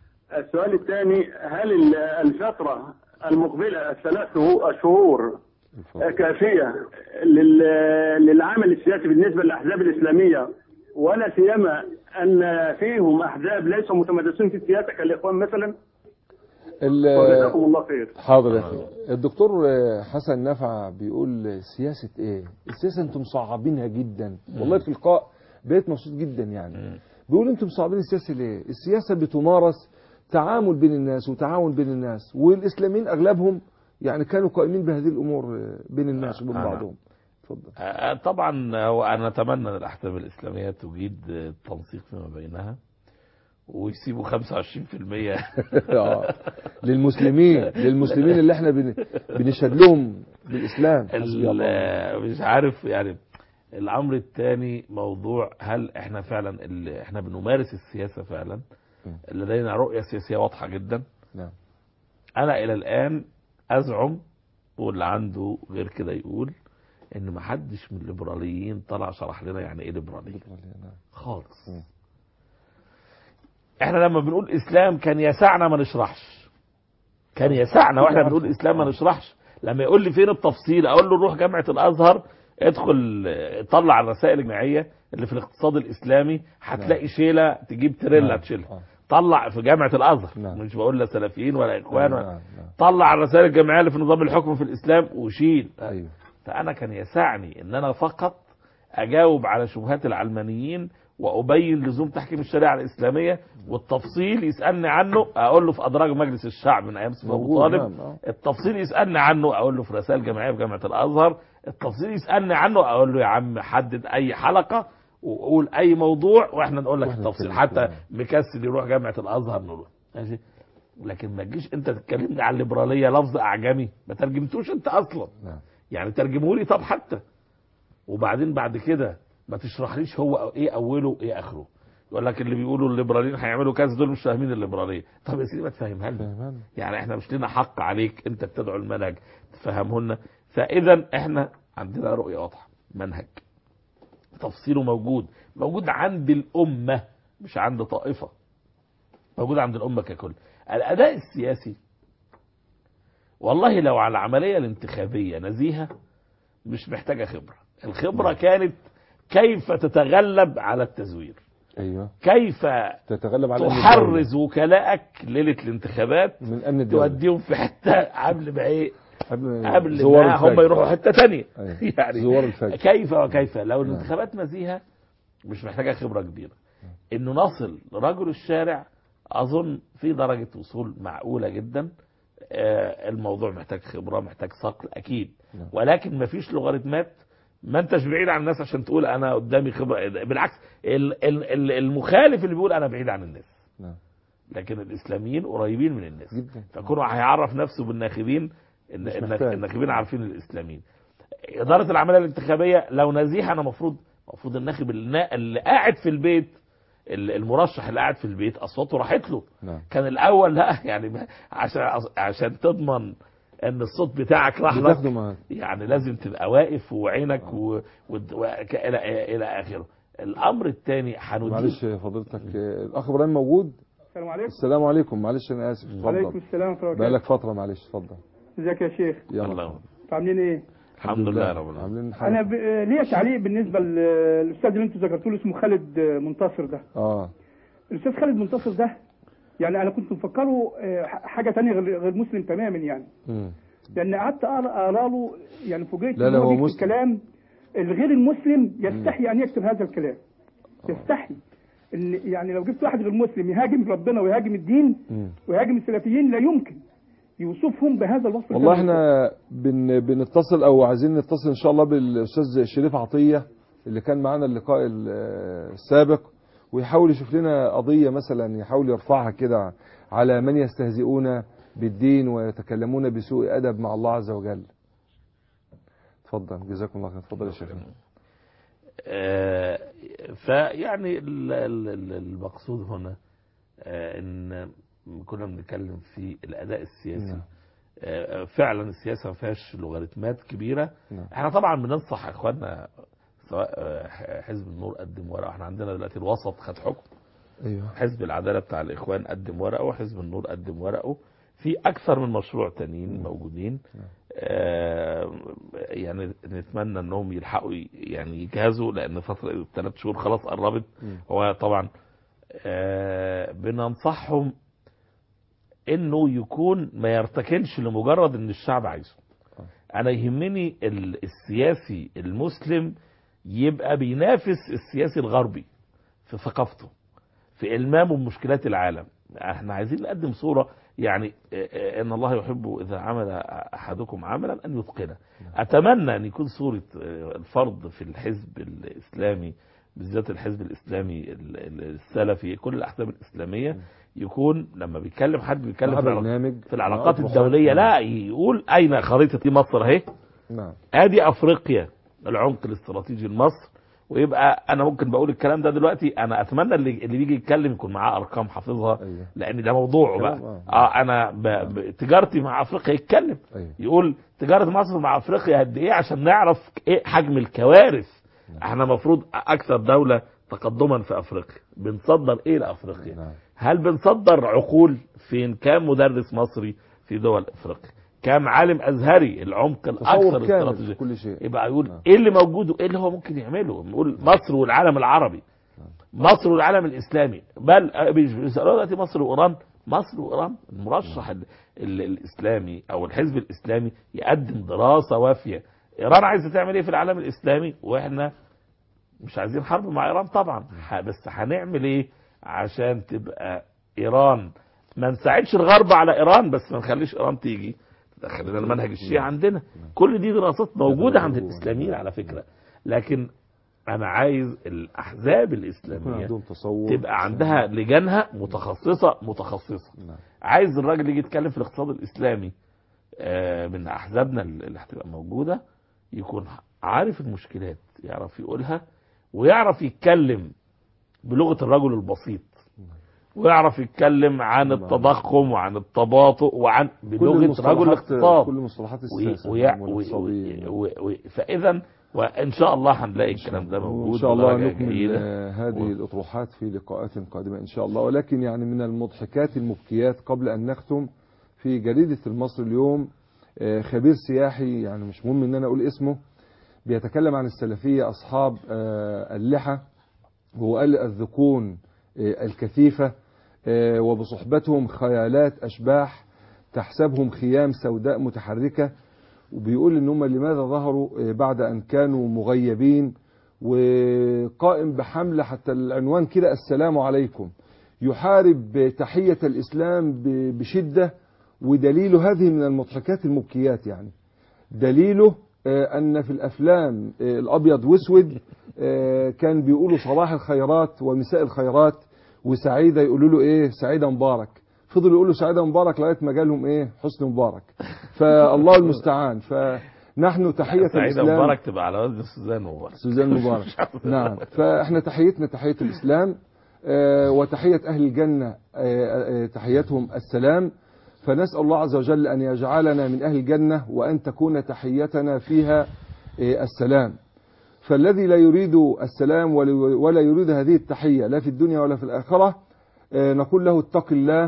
السؤال الثاني هل ال- الفترة المقبلة الثلاث شهور كافيه لل- للعمل السياسي بالنسبه للاحزاب الاسلاميه ولا سيما ان فيهم احزاب ليسوا متمرسين في السياسه كالاخوان مثلا ال- وجزاكم الله خير حاضر يا اخي الدكتور حسن نفع بيقول سياسة ايه السياسة انتم مصعبينها جدا والله في لقاء بقيت مبسوط جدا يعني بيقول انتم مصعبين السياسة ليه السياسة بتمارس تعامل بين الناس وتعاون بين الناس والاسلاميين اغلبهم يعني كانوا قائمين بهذه الامور بين الناس وبين آه. بعضهم اتفضل آه، طبعا هو انا اتمنى ان الاحزاب الاسلاميه تجيد التنسيق فيما بينها ويسيبوا 25% آه. للمسلمين للمسلمين اللي احنا بن- بنشهد لهم بالاسلام حسبي الله ال- مش عارف يعني الامر الثاني موضوع هل احنا فعلا اللي احنا بنمارس السياسه فعلا لدينا رؤيه سياسيه واضحه جدا نعم انا الى الان ازعم واللي عنده غير كده يقول ان ما حدش من الليبراليين طلع شرح لنا يعني ايه ليبراليه خالص مم. احنا لما بنقول اسلام كان يسعنا ما نشرحش كان يسعنا واحنا بنقول اسلام ما نشرحش لما يقول لي فين التفصيل اقول له روح جامعه الازهر ادخل اه، طلع الرسائل الجماعيه اللي في الاقتصاد الاسلامي هتلاقي شيله تجيب تريلا نعم. تشيلها آه. طلع في جامعه الازهر نعم. مش بقول لا سلفيين ولا اخوان ولا نعم، نعم. طلع الرسائل الجماعيه اللي في نظام الحكم في الاسلام وشيل ايوه فانا كان يسعني ان انا فقط اجاوب على شبهات العلمانيين وابين لزوم تحكيم الشريعه الاسلاميه والتفصيل يسالني عنه اقول له في ادراج مجلس الشعب من ايام سيدنا ابو موجود، طالب نعم، آه. التفصيل يسالني عنه اقول له في رسائل جماعيه في جامعه الازهر التفصيل يسالني عنه اقول له يا عم حدد اي حلقه وقول اي موضوع واحنا نقول لك وإحنا التفصيل نتكلم حتى فيه. مكسل يروح جامعه الازهر نقول ماشي لكن ما تجيش انت تتكلمني عن الليبراليه لفظ اعجمي ما ترجمتوش انت اصلا نعم يعني ترجمه لي طب حتى وبعدين بعد كده ما تشرحليش هو أو ايه اوله ايه اخره يقول لك اللي بيقولوا الليبراليين هيعملوا كذا دول مش فاهمين الليبراليه طب يا سيدي ما تفهمها لنا فاهمان يعني احنا مش لنا حق عليك انت بتدعو المنهج تفهمه لنا فاذا احنا عندنا رؤيه واضحه منهج تفصيله موجود موجود عند الامه مش عند طائفه موجود عند الامه ككل الاداء السياسي والله لو على العمليه الانتخابيه نزيهه مش محتاجه خبره الخبره كانت كيف تتغلب على التزوير ايوه كيف تتغلب على أمن تحرز وكلائك ليله الانتخابات الدولة. من امن الدوله توديهم في حته قبل ما ايه قبل قبل زوار ما هم الفجر. يروحوا حته تانية أيوة. يعني زوار الفجر. كيف وكيف لو الانتخابات نزيهه مش محتاجه خبره كبيره انه نصل لرجل الشارع اظن في درجه وصول معقوله جدا آه، الموضوع محتاج خبره محتاج صقل اكيد نعم. ولكن مفيش لوغاريتمات ما انتش بعيد عن الناس عشان تقول انا قدامي خبره بالعكس ال- ال- ال- المخالف اللي بيقول انا بعيد عن الناس نعم لكن الاسلاميين قريبين من الناس جدا فكونه هيعرف نفسه بالناخبين ان مش إن- محتاج. الناخبين عارفين الاسلاميين اداره العمليه الانتخابيه لو نزيهه انا المفروض المفروض الناخب اللي اللي قاعد في البيت ال- المرشح اللي قاعد في البيت اصواته راحت له نعم كان الاول لا يعني ما- عشان عشان تضمن ان الصوت بتاعك راح لك بتاخده معاك يعني لازم تبقى واقف وعينك و... و... و... الى الى اخره الامر الثاني هندير معلش فضيلتك آه، الاخ ابراهيم موجود السلام عليكم السلام عليكم معلش انا اسف وعليكم اتفضل السلام ورحمه الله بقالك وبركاته فتره معلش اتفضل ازيك يا شيخ يلا الله. اتفضل. انتوا عاملين ايه الحمد لله رب العالمين عاملين انا حاجه ب... آه، ليا تعليق بالنسبه للاستاذ اللي انتوا ذكرتوه له اسمه خالد آه، منتصر ده اه الاستاذ خالد منتصر ده يعني انا كنت مفكره آه، ح- حاجه تانية غير غير مسلم تماما يعني مم. لان قعدت اقرا أقرأ له يعني فوجئت لا، إن لا، هو بيكتب مسلم. كلام الغير المسلم يستحي ان يكتب هذا الكلام يستحي ان يعني لو جبت واحد غير مسلم يهاجم ربنا ويهاجم الدين مم. ويهاجم السلفيين لا يمكن يوصفهم بهذا الوصف والله الكامل. احنا بن بنتصل او عايزين نتصل ان شاء الله بالاستاذ شريف عطيه اللي كان معانا اللقاء ال- السابق ويحاول يشوف لنا قضيه مثلا يحاول يرفعها كده على من يستهزئون بالدين ويتكلمون بسوء ادب مع الله عز وجل. اتفضل جزاكم الله خير اتفضل يا شيخ. آه، فيعني ال- ال- ال- المقصود هنا آه، ان كنا بنتكلم في الاداء السياسي نعم. آه، فعلا السياسه ما فيهاش لوغاريتمات كبيره نعم. احنا طبعا بننصح اخواننا سواء آه، حزب النور قدم ورقه احنا عندنا دلوقتي الوسط خد حكم ايوه حزب العداله بتاع الاخوان قدم ورقه وحزب النور قدم ورقه في اكثر من مشروع تانيين موجودين آه، يعني نتمنى انهم يلحقوا ي- يعني يجهزوا لان فتره ثلاث شهور خلاص قربت مم. هو طبعا آه، بننصحهم انه يكون ما يرتكنش لمجرد ان الشعب عايزه انا يهمني ال- السياسي المسلم يبقى بينافس السياسي الغربي في ثقافته في المامه بمشكلات العالم احنا عايزين نقدم صوره يعني آه، آه، ان الله يحب اذا عمل احدكم عملا ان يتقنه اتمنى ان يكون صوره آه، الفرد في الحزب الاسلامي بالذات الحزب الاسلامي ال- ال- السلفي كل الاحزاب الاسلاميه يكون لما بيتكلم حد بيتكلم مع في العلاقات- برنامج في العلاقات مع أطروحات. الدوليه لا يقول اين خريطه مصر اهي نعم ادي افريقيا العمق الاستراتيجي لمصر ويبقى انا ممكن بقول الكلام ده دلوقتي انا اتمنى اللي اللي بيجي يتكلم يكون معاه ارقام حافظها ايوه لان ده موضوعه بقى كلام، آه. اه انا ب... ب... تجارتي مع افريقيا يتكلم ايوه يقول تجاره مصر مع افريقيا قد ايه عشان نعرف ايه حجم الكوارث احنا المفروض اكثر دوله تقدما في افريقيا بنصدر ايه لافريقيا نعم هل بنصدر عقول فين كام مدرس مصري في دول افريقيا كام عالم ازهري العمق الاكثر تصور كامل في استراتيجي كل شيء يبقى يقول نعم. ايه اللي موجود وايه اللي هو ممكن يعمله نقول مصر والعالم العربي مصر والعالم الاسلامي بل آه، بيش- بيسالوها دلوقتي مصر وايران مصر وايران المرشح ال ال الاسلامي او الحزب الاسلامي يقدم دراسه وافيه ايران عايزه تعمل ايه في العالم الاسلامي واحنا مش عايزين حرب مع ايران طبعا ح- بس هنعمل ايه عشان تبقى ايران ما نساعدش الغرب على ايران بس ما نخليش ايران تيجي تدخل لنا المنهج الشيعي عندنا كل دي دراسات موجوده عند الاسلاميين على فكره لكن انا عايز الاحزاب يكون الاسلاميه عندهم تصور تبقى عندها لجانها متخصصه متخصصه نعم عايز الراجل يجي يتكلم في الاقتصاد الاسلامي آه، من احزابنا اللي هتبقى موجوده يكون عارف المشكلات يعرف يقولها ويعرف يتكلم بلغه الرجل البسيط ويعرف يتكلم عن التضخم وعن التباطؤ وعن كل بلغه رجل المصطلحات الاقتصاد كل مصطلحات وي- السياسه ويع- نعم، وي- والاقتصادية. وي- وي- فاذا وان شاء الله هنلاقي الكلام ده موجود وإن شاء الله بدرجة نكمل جيدة. آه، هذه و- الأطروحات في لقاءات قادمة إن شاء الله ولكن يعني من المضحكات المبكيات قبل أن نختم في جريدة المصري اليوم آه، خبير سياحي يعني مش مهم إن أنا أقول اسمه بيتكلم عن السلفية أصحاب آه، اللحى وهو قال الذقون آه، الكثيفة آه، وبصحبتهم خيالات أشباح تحسبهم خيام سوداء متحركة وبيقول ان هم لماذا ظهروا آه، بعد ان كانوا مغيبين وقائم بحملة حتى العنوان كده السلام عليكم يحارب تحية الإسلام ب- بشدة ودليل هذه من المضحكات المبكيات يعني دليله آه، أن في الأفلام آه، الأبيض واسود آه، كان بيقولوا صباح الخيرات ومساء الخيرات وسعيدة يقولوا له إيه سعيدة مبارك فضلوا يقولوا سعيدة مبارك لغاية ما جالهم إيه حسني مبارك فالله المستعان فنحن تحية سعيدة الإسلام مبارك تبقى على وزن سوزان مبارك سوزان مبارك نعم فاحنا تحيتنا تحية الإسلام آه، وتحية أهل الجنة آه، آه، تحيتهم السلام فنسأل الله عز وجل أن يجعلنا من أهل الجنة وأن تكون تحيتنا فيها آه، السلام فالذي لا يريد السلام ول- ولا يريد هذه التحية لا في الدنيا ولا في الآخرة آه، نقول له اتق الله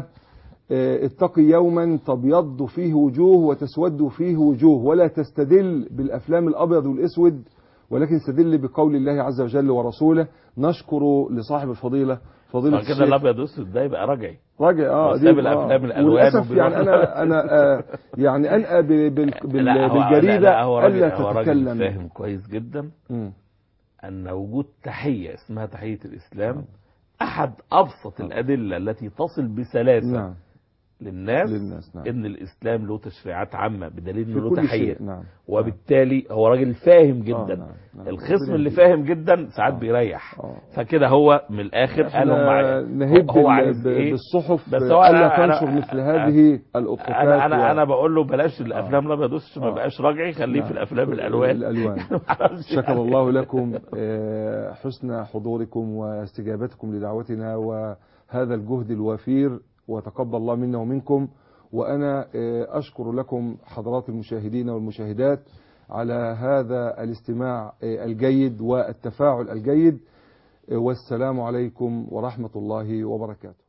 آه، اتق يوما تبيض فيه وجوه وتسود فيه وجوه ولا تستدل بالأفلام الأبيض والأسود ولكن استدل بقول الله عز وجل ورسوله نشكر لصاحب الفضيلة فضيلة كده الشيخ الابيض والاسود ده يبقى رجعي راجع اه وساب دي- الأفلام الألوان وللاسف وبيروح- يعني انا انا آه يعني انقى بال- بال- بال- لا هو بالجريده لا, لا هو راجل الا هو راجل تتكلم فاهم كويس جدا مم. ان وجود تحيه اسمها تحيه الاسلام احد ابسط الادله التي تصل بسلاسه نعم للناس, للناس نعم ان الاسلام له تشريعات عامه بدليل في انه له كل تحيه شيء نعم وبالتالي هو راجل فاهم آه، جدا نعم، نعم. الخصم ربنا اللي يهديه. فاهم جدا ساعات آه. بيريح آه. فكده هو من الاخر قال هم احنا عايز- نهب هو بال- عايز ب- ايه بالصحف بس هو الا أنا- تنشر أنا- مثل هذه الاضحوكات انا انا و- انا بقول له بلاش الافلام الابيض والاسود ما آه. بقاش رجعي خليه نعم. في الافلام الالوان الالوان معرفش شكر يعني. الله لكم آه، حسن حضوركم واستجابتكم لدعوتنا وهذا الجهد الوفير وتقبل الله منا ومنكم وأنا آه، أشكر لكم حضرات المشاهدين والمشاهدات على هذا الاستماع آه، الجيد والتفاعل الجيد آه، والسلام عليكم ورحمة الله وبركاته